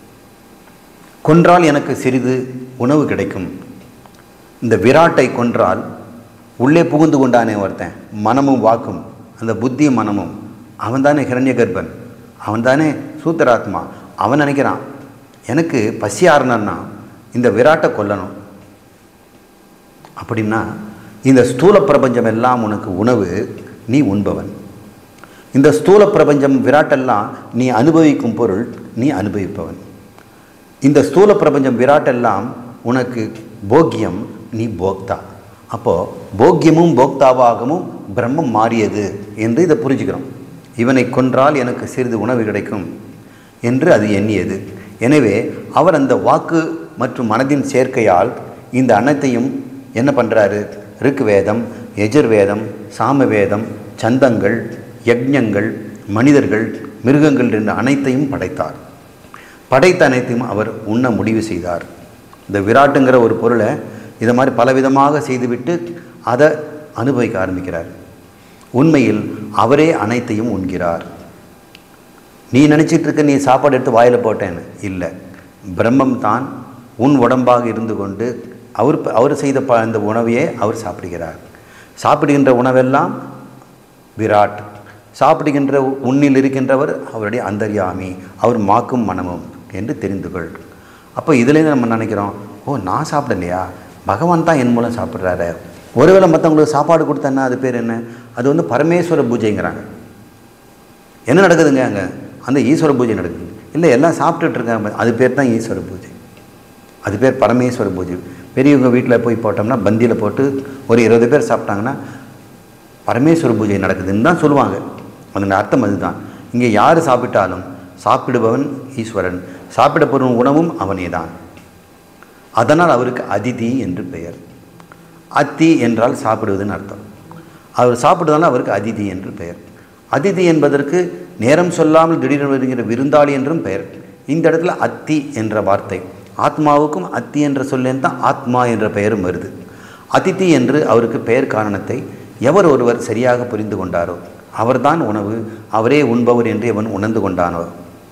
கொன்றால் எனக்கு சிறிது உணவு கிடைக்கும் இந்த விராட்டை கொன்றால் உள்ளே புகுந்து கொண்டானே ஒருத்தன் மனமும் வாக்கும் அந்த புத்தியும் மனமும் அவன் தானே ஹிரண்ய கர்ப்பன் அவன் தானே சூத்திராத்மா அவன் நினைக்கிறான் எனக்கு பசி ஆறணும்னா இந்த விராட்டை கொல்லணும் அப்படின்னா இந்த ஸ்தூல பிரபஞ்சம் எல்லாம் உனக்கு உணவு நீ உண்பவன் இந்த ஸ்தூல பிரபஞ்சம் விராட்டெல்லாம் நீ அனுபவிக்கும் பொருள் நீ அனுபவிப்பவன் இந்த ஸ்தூல பிரபஞ்சம் விராட்டெல்லாம் உனக்கு போக்கியம் நீ போக்தா அப்போது போக்கியமும் போக்தாவாகவும் பிரம்மம் மாறியது என்று இதை புரிஞ்சுக்கிறோம் இவனை கொன்றால் எனக்கு சிறிது உணவு கிடைக்கும் என்று அது எண்ணியது எனவே அவர் அந்த வாக்கு மற்றும் மனதின் சேர்க்கையால் இந்த அனைத்தையும் என்ன பண்ணுறாரு ரிக் வேதம் எஜுர்வேதம் சாமவேதம் சந்தங்கள் யக்ஞங்கள் மனிதர்கள் மிருகங்கள் என்ற அனைத்தையும் படைத்தார் படைத்த அனைத்தையும் அவர் உண்ண முடிவு செய்தார் இந்த விராட்டுங்கிற ஒரு பொருளை இதை மாதிரி பலவிதமாக செய்துவிட்டு அதை அனுபவிக்க ஆரம்பிக்கிறார் உண்மையில் அவரே அனைத்தையும் உண்கிறார் நீ நினச்சிட்டு இருக்க நீ சாப்பாடு எடுத்து வாயில் போட்டேன்னு இல்லை பிரம்மம் தான் உன் உடம்பாக இருந்து கொண்டு அவர் அவர் செய்த ப அந்த உணவையே அவர் சாப்பிடுகிறார் சாப்பிடுகின்ற உணவெல்லாம் விராட் சாப்பிடுகின்ற உன்னில் இருக்கின்றவர் அவருடைய அந்தர்யாமி அவர் மாக்கும் மனமும் என்று தெரிந்து கொள் அப்போ இதுலேருந்து நம்ம நினைக்கிறோம் ஓ நான் சாப்பிடலையா பகவான் தான் என் மூலம் சாப்பிட்றாரு ஒருவேளை மற்றவங்களுக்கு சாப்பாடு கொடுத்தேன்னா அது பேர் என்ன அது வந்து பரமேஸ்வர பூஜைங்கிறாங்க என்ன நடக்குதுங்க அங்கே அந்த ஈஸ்வர பூஜை நடக்குது இல்லை எல்லாம் சாப்பிட்டுட்டு இருக்காங்க அது பேர் தான் ஈஸ்வர பூஜை அது பேர் பரமேஸ்வர பூஜை பெரியவங்க வீட்டில் போய் போட்டோம்னா பந்தியில் போட்டு ஒரு இருபது பேர் சாப்பிட்டாங்கன்னா பரமேஸ்வர பூஜை நடக்குதுன்னு தான் சொல்லுவாங்க அதன் அர்த்தம் அதுதான் இங்கே யார் சாப்பிட்டாலும் சாப்பிடுபவன் ஈஸ்வரன் சாப்பிடப்படும் உணவும் அவனே தான் அதனால் அவருக்கு அதிதி என்று பெயர் அத்தி என்றால் சாப்பிடுவதுன்னு அர்த்தம் அவர் சாப்பிடுவதால் அவருக்கு அதிதி என்று பெயர் அதிதி என்பதற்கு நேரம் சொல்லாமல் திடீரென வருகிற விருந்தாளி என்றும் பெயர் இந்த இடத்துல அத்தி என்ற வார்த்தை ஆத்மாவுக்கும் அத்தி என்ற சொல்லேன் தான் ஆத்மா என்ற பெயரும் வருது அதித்தி என்று அவருக்கு பெயர் காரணத்தை எவர் ஒருவர் சரியாக புரிந்து கொண்டாரோ அவர்தான் உணவு அவரே உண்பவர் என்று எவன் உணர்ந்து கொண்டானோ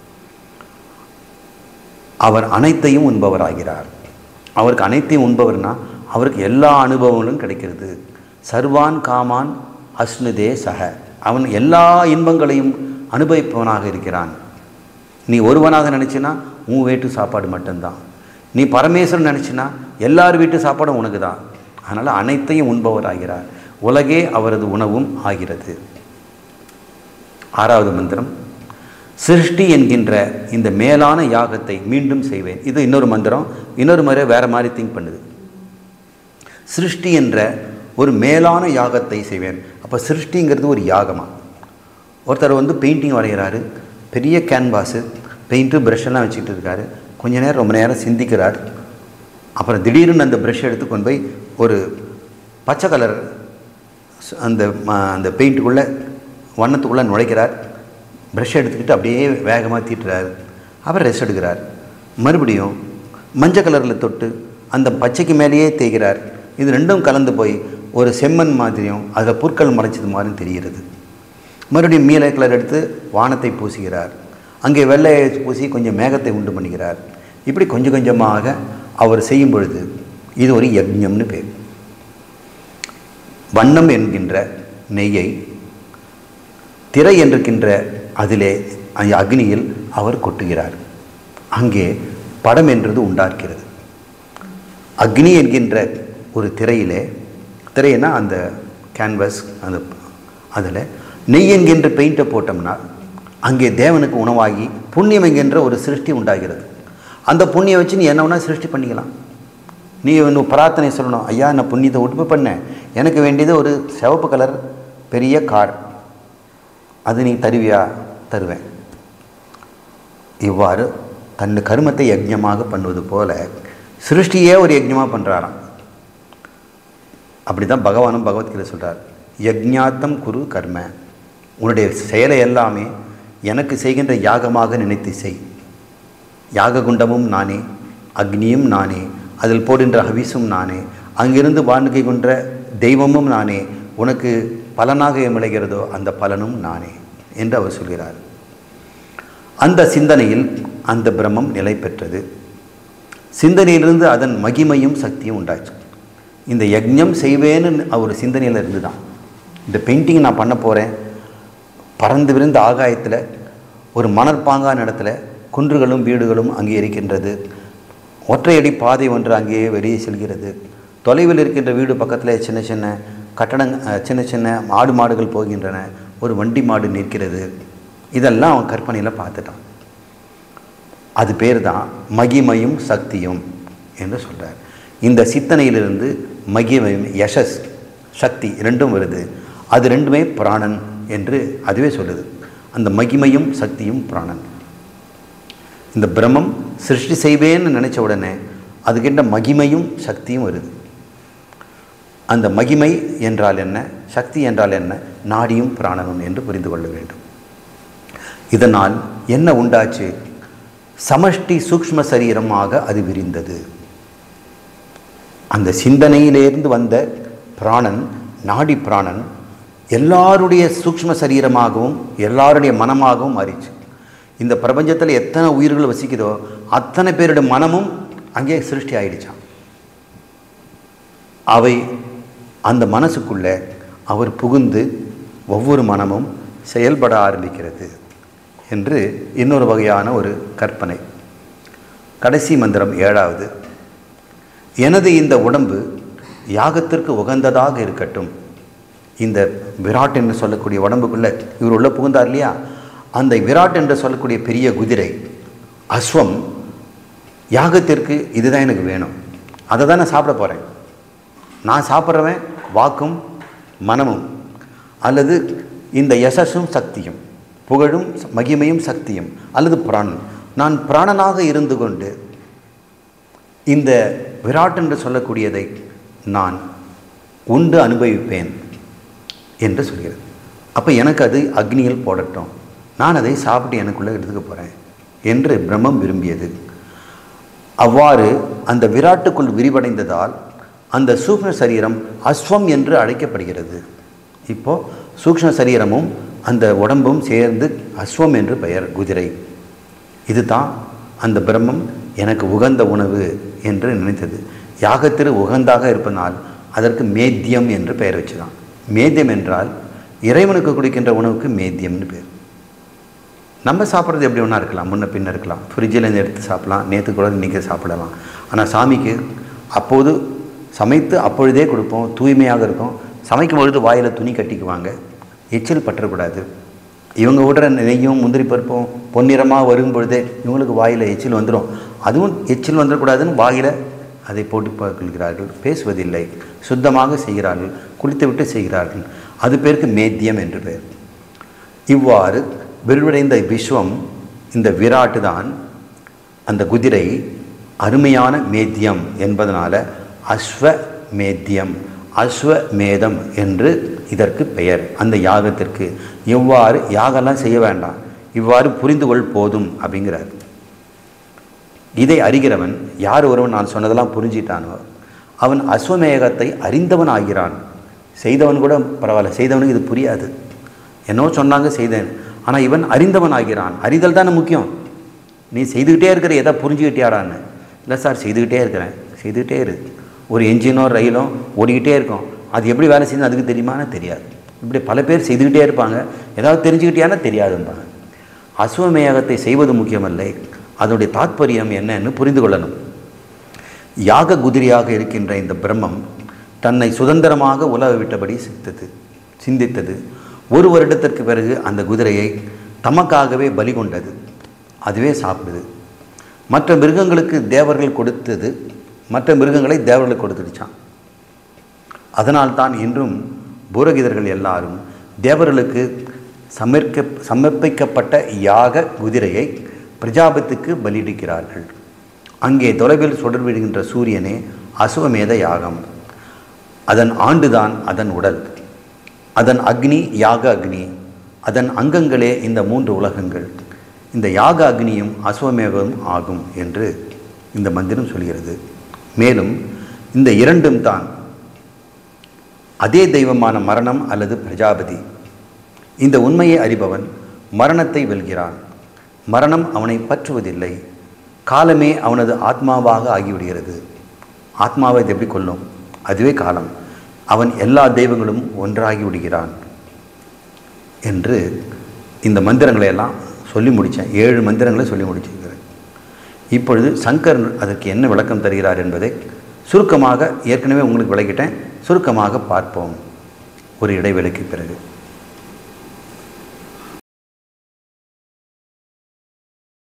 அவர் அனைத்தையும் உண்பவராகிறார் அவருக்கு அனைத்தையும் உண்பவர்னா அவருக்கு எல்லா அனுபவங்களும் கிடைக்கிறது சர்வான் காமான் அஸ்னுதே சக அவன் எல்லா இன்பங்களையும் அனுபவிப்பவனாக இருக்கிறான் நீ ஒருவனாக நினச்சினா உன் வீட்டு சாப்பாடு மட்டும்தான் நீ பரமேஸ்வரன் நினச்சினா எல்லார் வீட்டு சாப்பாடும் உனக்கு தான் அதனால் அனைத்தையும் உண்பவராகிறார் உலகே அவரது உணவும் ஆகிறது ஆறாவது மந்திரம் சிருஷ்டி என்கின்ற இந்த மேலான யாகத்தை மீண்டும் செய்வேன் இது இன்னொரு மந்திரம் இன்னொரு முறை வேறு மாதிரி திங்க் பண்ணுது சிருஷ்டி என்ற ஒரு மேலான யாகத்தை செய்வேன் அப்போ சிருஷ்டிங்கிறது ஒரு யாகமா ஒருத்தர் வந்து பெயிண்டிங் வரைகிறாரு பெரிய கேன்வாஸு பெயிண்ட்டு ப்ரஷ்ஷெல்லாம் வச்சுக்கிட்டு இருக்காரு கொஞ்ச நேரம் ரொம்ப நேரம் சிந்திக்கிறார் அப்புறம் திடீர்னு அந்த ப்ரஷ் எடுத்து கொண்டு போய் ஒரு பச்சை கலர் அந்த அந்த பெயிண்ட்டுக்குள்ளே வண்ணத்துக்குள்ளே நுழைக்கிறார் ப்ரஷ் எடுத்துக்கிட்டு அப்படியே வேகமாக தீட்டுறார் அப்புறம் ரெஸ்ட் எடுக்கிறார் மறுபடியும் மஞ்சள் கலரில் தொட்டு அந்த பச்சைக்கு மேலேயே தேய்கிறார் இது ரெண்டும் கலந்து போய் ஒரு செம்மண் மாதிரியும் அதில் புற்கள் மறைச்சது மாதிரியும் தெரிகிறது மறுபடியும் மீலை கலர் எடுத்து வானத்தை பூசுகிறார் அங்கே வெள்ளையை பூசி கொஞ்சம் மேகத்தை உண்டு பண்ணுகிறார் இப்படி கொஞ்சம் கொஞ்சமாக அவர் செய்யும் பொழுது இது ஒரு யக்ஞம்னு பேர் வண்ணம் என்கின்ற நெய்யை திரை என்றிருக்கின்ற அதிலே அந்த அக்னியில் அவர் கொட்டுகிறார் அங்கே படம் என்றது உண்டாக்கிறது அக்னி என்கின்ற ஒரு திரையிலே திரையினா அந்த கேன்வஸ் அந்த அதில் நெய் என்கின்ற பெயிண்ட்டை போட்டோம்னா அங்கே தேவனுக்கு உணவாகி புண்ணியம் என்கின்ற ஒரு சிருஷ்டி உண்டாகிறது அந்த புண்ணியம் வச்சு நீ என்ன வேணால் சிருஷ்டி பண்ணிக்கலாம் நீ இன்னும் பிரார்த்தனை சொல்லணும் ஐயா நான் புண்ணியத்தை ஒட்டுப்பு பண்ணேன் எனக்கு வேண்டியது ஒரு சிவப்பு கலர் பெரிய கார் அது நீ தருவியா தருவேன் இவ்வாறு தன் கருமத்தை யஜ்ஞமாக பண்ணுவது போல சிருஷ்டியே ஒரு யஜ்ஞமாக பண்ணுறாராம் அப்படி தான் பகவானும் பகவத்கீதை சொல்கிறார் யஜ்ஞாத்தம் குரு கர்ம உன்னுடைய செயலை எல்லாமே எனக்கு செய்கின்ற யாகமாக நினைத்து செய் யாககுண்டமும் நானே அக்னியும் நானே அதில் போடுகின்ற ஹவிஸும் நானே அங்கிருந்து வாழ்க்கை கொன்ற தெய்வமும் நானே உனக்கு பலனாக விளைகிறதோ அந்த பலனும் நானே என்று அவர் சொல்கிறார் அந்த சிந்தனையில் அந்த பிரம்மம் நிலை பெற்றது சிந்தனையிலிருந்து அதன் மகிமையும் சக்தியும் உண்டாச்சு இந்த யஜ்ஞம் செய்வேன்னு அவர் சிந்தனையில் இருந்து தான் இந்த பெயிண்டிங் நான் பண்ண போகிறேன் பறந்து விரிந்த ஆகாயத்தில் ஒரு மணற்பாங்கான இடத்துல குன்றுகளும் வீடுகளும் அங்கே இருக்கின்றது ஒற்றையடி பாதை ஒன்று அங்கேயே வெளியே செல்கிறது தொலைவில் இருக்கின்ற வீடு பக்கத்தில் சின்ன சின்ன கட்டடங் அஹ், சின்ன சின்ன மாடு மாடுகள் போகின்றன ஒரு வண்டி மாடு நிற்கிறது இதெல்லாம் அவன் கற்பனையில் பார்த்துட்டான் அது பேர் தான் மகிமையும் சக்தியும் என்று சொல்கிறார் இந்த சித்தனையிலிருந்து மகிமையும் யசஸ் சக்தி ரெண்டும் வருது அது ரெண்டுமே பிராணன் என்று அதுவே சொல்லுது அந்த மகிமையும் சக்தியும் பிராணன் இந்த பிரம்மம் சிருஷ்டி செய்வேன்னு நினச்ச உடனே அதுக்கிட்ட மகிமையும் சக்தியும் வருது அந்த மகிமை என்றால் என்ன சக்தி என்றால் என்ன நாடியும் பிராணனும் என்று புரிந்து கொள்ள வேண்டும் இதனால் என்ன உண்டாச்சு சமஷ்டி சூக்ஷ்ம சரீரமாக அது விரிந்தது அந்த சிந்தனையிலிருந்து வந்த பிராணன் நாடி பிராணன் எல்லாருடைய சூக்ஷ்ம சரீரமாகவும் எல்லாருடைய மனமாகவும் மாறிச்சு இந்த பிரபஞ்சத்தில் எத்தனை உயிர்கள் வசிக்குதோ அத்தனை பேருடைய மனமும் அங்கே சிருஷ்டி ஆயிடுச்சான் அவை அந்த மனசுக்குள்ளே அவர் புகுந்து ஒவ்வொரு மனமும் செயல்பட ஆரம்பிக்கிறது என்று இன்னொரு வகையான ஒரு கற்பனை கடைசி மந்திரம் ஏழாவது எனது இந்த உடம்பு யாகத்திற்கு உகந்ததாக இருக்கட்டும் இந்த விராட் என்று சொல்லக்கூடிய உடம்புக்குள்ளே இவர் உள்ள புகுந்தார் இல்லையா அந்த விராட் என்று சொல்லக்கூடிய பெரிய குதிரை அஸ்வம் யாகத்திற்கு இதுதான் எனக்கு வேணும் அதை தான் நான் சாப்பிட போகிறேன் நான் சாப்பிட்றவன் வாக்கும் மனமும் அல்லது இந்த யசஸும் சக்தியும் புகழும் மகிமையும் சக்தியும் அல்லது பிராணன் நான் பிராணனாக இருந்து கொண்டு இந்த விராட் என்று சொல்லக்கூடியதை நான் உண்டு அனுபவிப்பேன் என்று சொல்கிறது அப்போ எனக்கு அது அக்னியில் போடட்டும் நான் அதை சாப்பிட்டு எனக்குள்ளே எடுத்துக்க போகிறேன் என்று பிரம்மம் விரும்பியது அவ்வாறு அந்த விராட்டுக்குள் விரிவடைந்ததால் அந்த சூக்ஷ்ம சரீரம் அஸ்வம் என்று அழைக்கப்படுகிறது இப்போ சூக்ஷ்ம சரீரமும் அந்த உடம்பும் சேர்ந்து அஸ்வம் என்று பெயர் குதிரை இதுதான் அந்த பிரம்மம் எனக்கு உகந்த உணவு என்று நினைத்தது யாகத்திற்கு உகந்தாக இருப்பதனால் அதற்கு மேத்தியம் என்று பெயர் வச்சுதான் மேத்தியம் என்றால் இறைவனுக்கு கொடுக்கின்ற உணவுக்கு மேத்தியம்னு பேர் நம்ம சாப்பிட்றது எப்படி ஒன்றா இருக்கலாம் முன்ன பின்ன இருக்கலாம் ஃப்ரிட்ஜில் இருந்து எடுத்து சாப்பிடலாம் நேற்று கூட இன்றைக்கி சாப்பிடலாம் ஆனால் சாமிக்கு அப்போது சமைத்து அப்பொழுதே கொடுப்போம் தூய்மையாக இருக்கும் சமைக்கும் பொழுது வாயில் துணி கட்டிக்குவாங்க எச்சில் பற்றக்கூடாது இவங்க விடுற நெய்யும் முந்திரி பருப்பும் பொன்னிறமாக வரும் பொழுதே இவங்களுக்கு வாயில் எச்சில் வந்துடும் அதுவும் எச்சில் வந்துடக்கூடாதுன்னு வாயில் அதை போட்டு கொள்கிறார்கள் பேசுவதில்லை சுத்தமாக செய்கிறார்கள் குளித்து விட்டு செய்கிறார்கள் அது பேருக்கு மேத்தியம் என்று பெயர் இவ்வாறு விரிவடைந்த விஸ்வம் இந்த விராட்டு தான் அந்த குதிரை அருமையான மேத்தியம் என்பதனால அஸ்வ மேத்தியம் அஸ்வ மேதம் என்று இதற்கு பெயர் அந்த யாகத்திற்கு எவ்வாறு யாகம்லாம் செய்ய வேண்டாம் இவ்வாறு புரிந்து கொள் போதும் அப்படிங்கிறார் இதை அறிகிறவன் யார் ஒருவன் நான் சொன்னதெல்லாம் புரிஞ்சிட்டானோ அவன் அஸ்வமேகத்தை அறிந்தவன் ஆகிறான் செய்தவன் கூட பரவாயில்ல செய்தவனுக்கு இது புரியாது என்னோ சொன்னாங்க செய்தேன் ஆனால் இவன் அறிந்தவன் ஆகிறான் அறிதல் தானே முக்கியம் நீ செய்துக்கிட்டே இருக்கிற எதை புரிஞ்சுக்கிட்டியாடான்னு இல்லை சார் செய்துக்கிட்டே இருக்கிறேன் செய்துக்கிட்டே இரு ஒரு என்ஜினோ ரயிலோ ஓடிக்கிட்டே இருக்கும் அது எப்படி வேலை செய்யணும் அதுக்கு தெரியுமான்னு தெரியாது இப்படி பல பேர் செய்துக்கிட்டே இருப்பாங்க ஏதாவது தெரிஞ்சுக்கிட்டியானா தெரியாதும்பாங்க அஸ்வமேகத்தை செய்வது முக்கியமல்ல அதனுடைய தாத்பரியம் என்னன்னு புரிந்து கொள்ளணும் யாக குதிரையாக இருக்கின்ற இந்த பிரம்மம் தன்னை சுதந்திரமாக உலக விட்டபடி சித்தது சிந்தித்தது ஒரு வருடத்திற்கு பிறகு அந்த குதிரையை தமக்காகவே பலி கொண்டது அதுவே சாப்பிடுது மற்ற மிருகங்களுக்கு தேவர்கள் கொடுத்தது மற்ற மிருகங்களை தேவர்களுக்கு கொடுத்துடுச்சான் அதனால்தான் இன்றும் பூரகிதர்கள் எல்லாரும் தேவர்களுக்கு சமர்க்க சமர்ப்பிக்கப்பட்ட யாக குதிரையை பிரஜாபத்துக்கு பலியிடுகிறார்கள் அங்கே தொலைவில் சுடர்விடுகின்ற சூரியனே அசுவமேத யாகம் அதன் ஆண்டுதான் அதன் உடல் அதன் அக்னி யாக அக்னி அதன் அங்கங்களே இந்த மூன்று உலகங்கள் இந்த யாக அக்னியும் அஸ்வமேகம் ஆகும் என்று இந்த மந்திரம் சொல்கிறது மேலும் இந்த இரண்டும் தான் அதே தெய்வமான மரணம் அல்லது பிரஜாபதி இந்த உண்மையை அறிபவன் மரணத்தை வெல்கிறான் மரணம் அவனை பற்றுவதில்லை காலமே அவனது ஆத்மாவாக ஆகிவிடுகிறது ஆத்மாவை இது எப்படி கொல்லும் அதுவே காலம் அவன் எல்லா தெய்வங்களும் ஒன்றாகி விடுகிறான் என்று இந்த மந்திரங்களை எல்லாம் சொல்லி முடித்தேன் ஏழு மந்திரங்களை சொல்லி முடிச்சிருக்கிறேன் இப்பொழுது சங்கர் அதற்கு என்ன விளக்கம் தருகிறார் என்பதை சுருக்கமாக ஏற்கனவே உங்களுக்கு விளக்கிட்டேன் சுருக்கமாக பார்ப்போம் ஒரு இடைவேளைக்கு பிறகு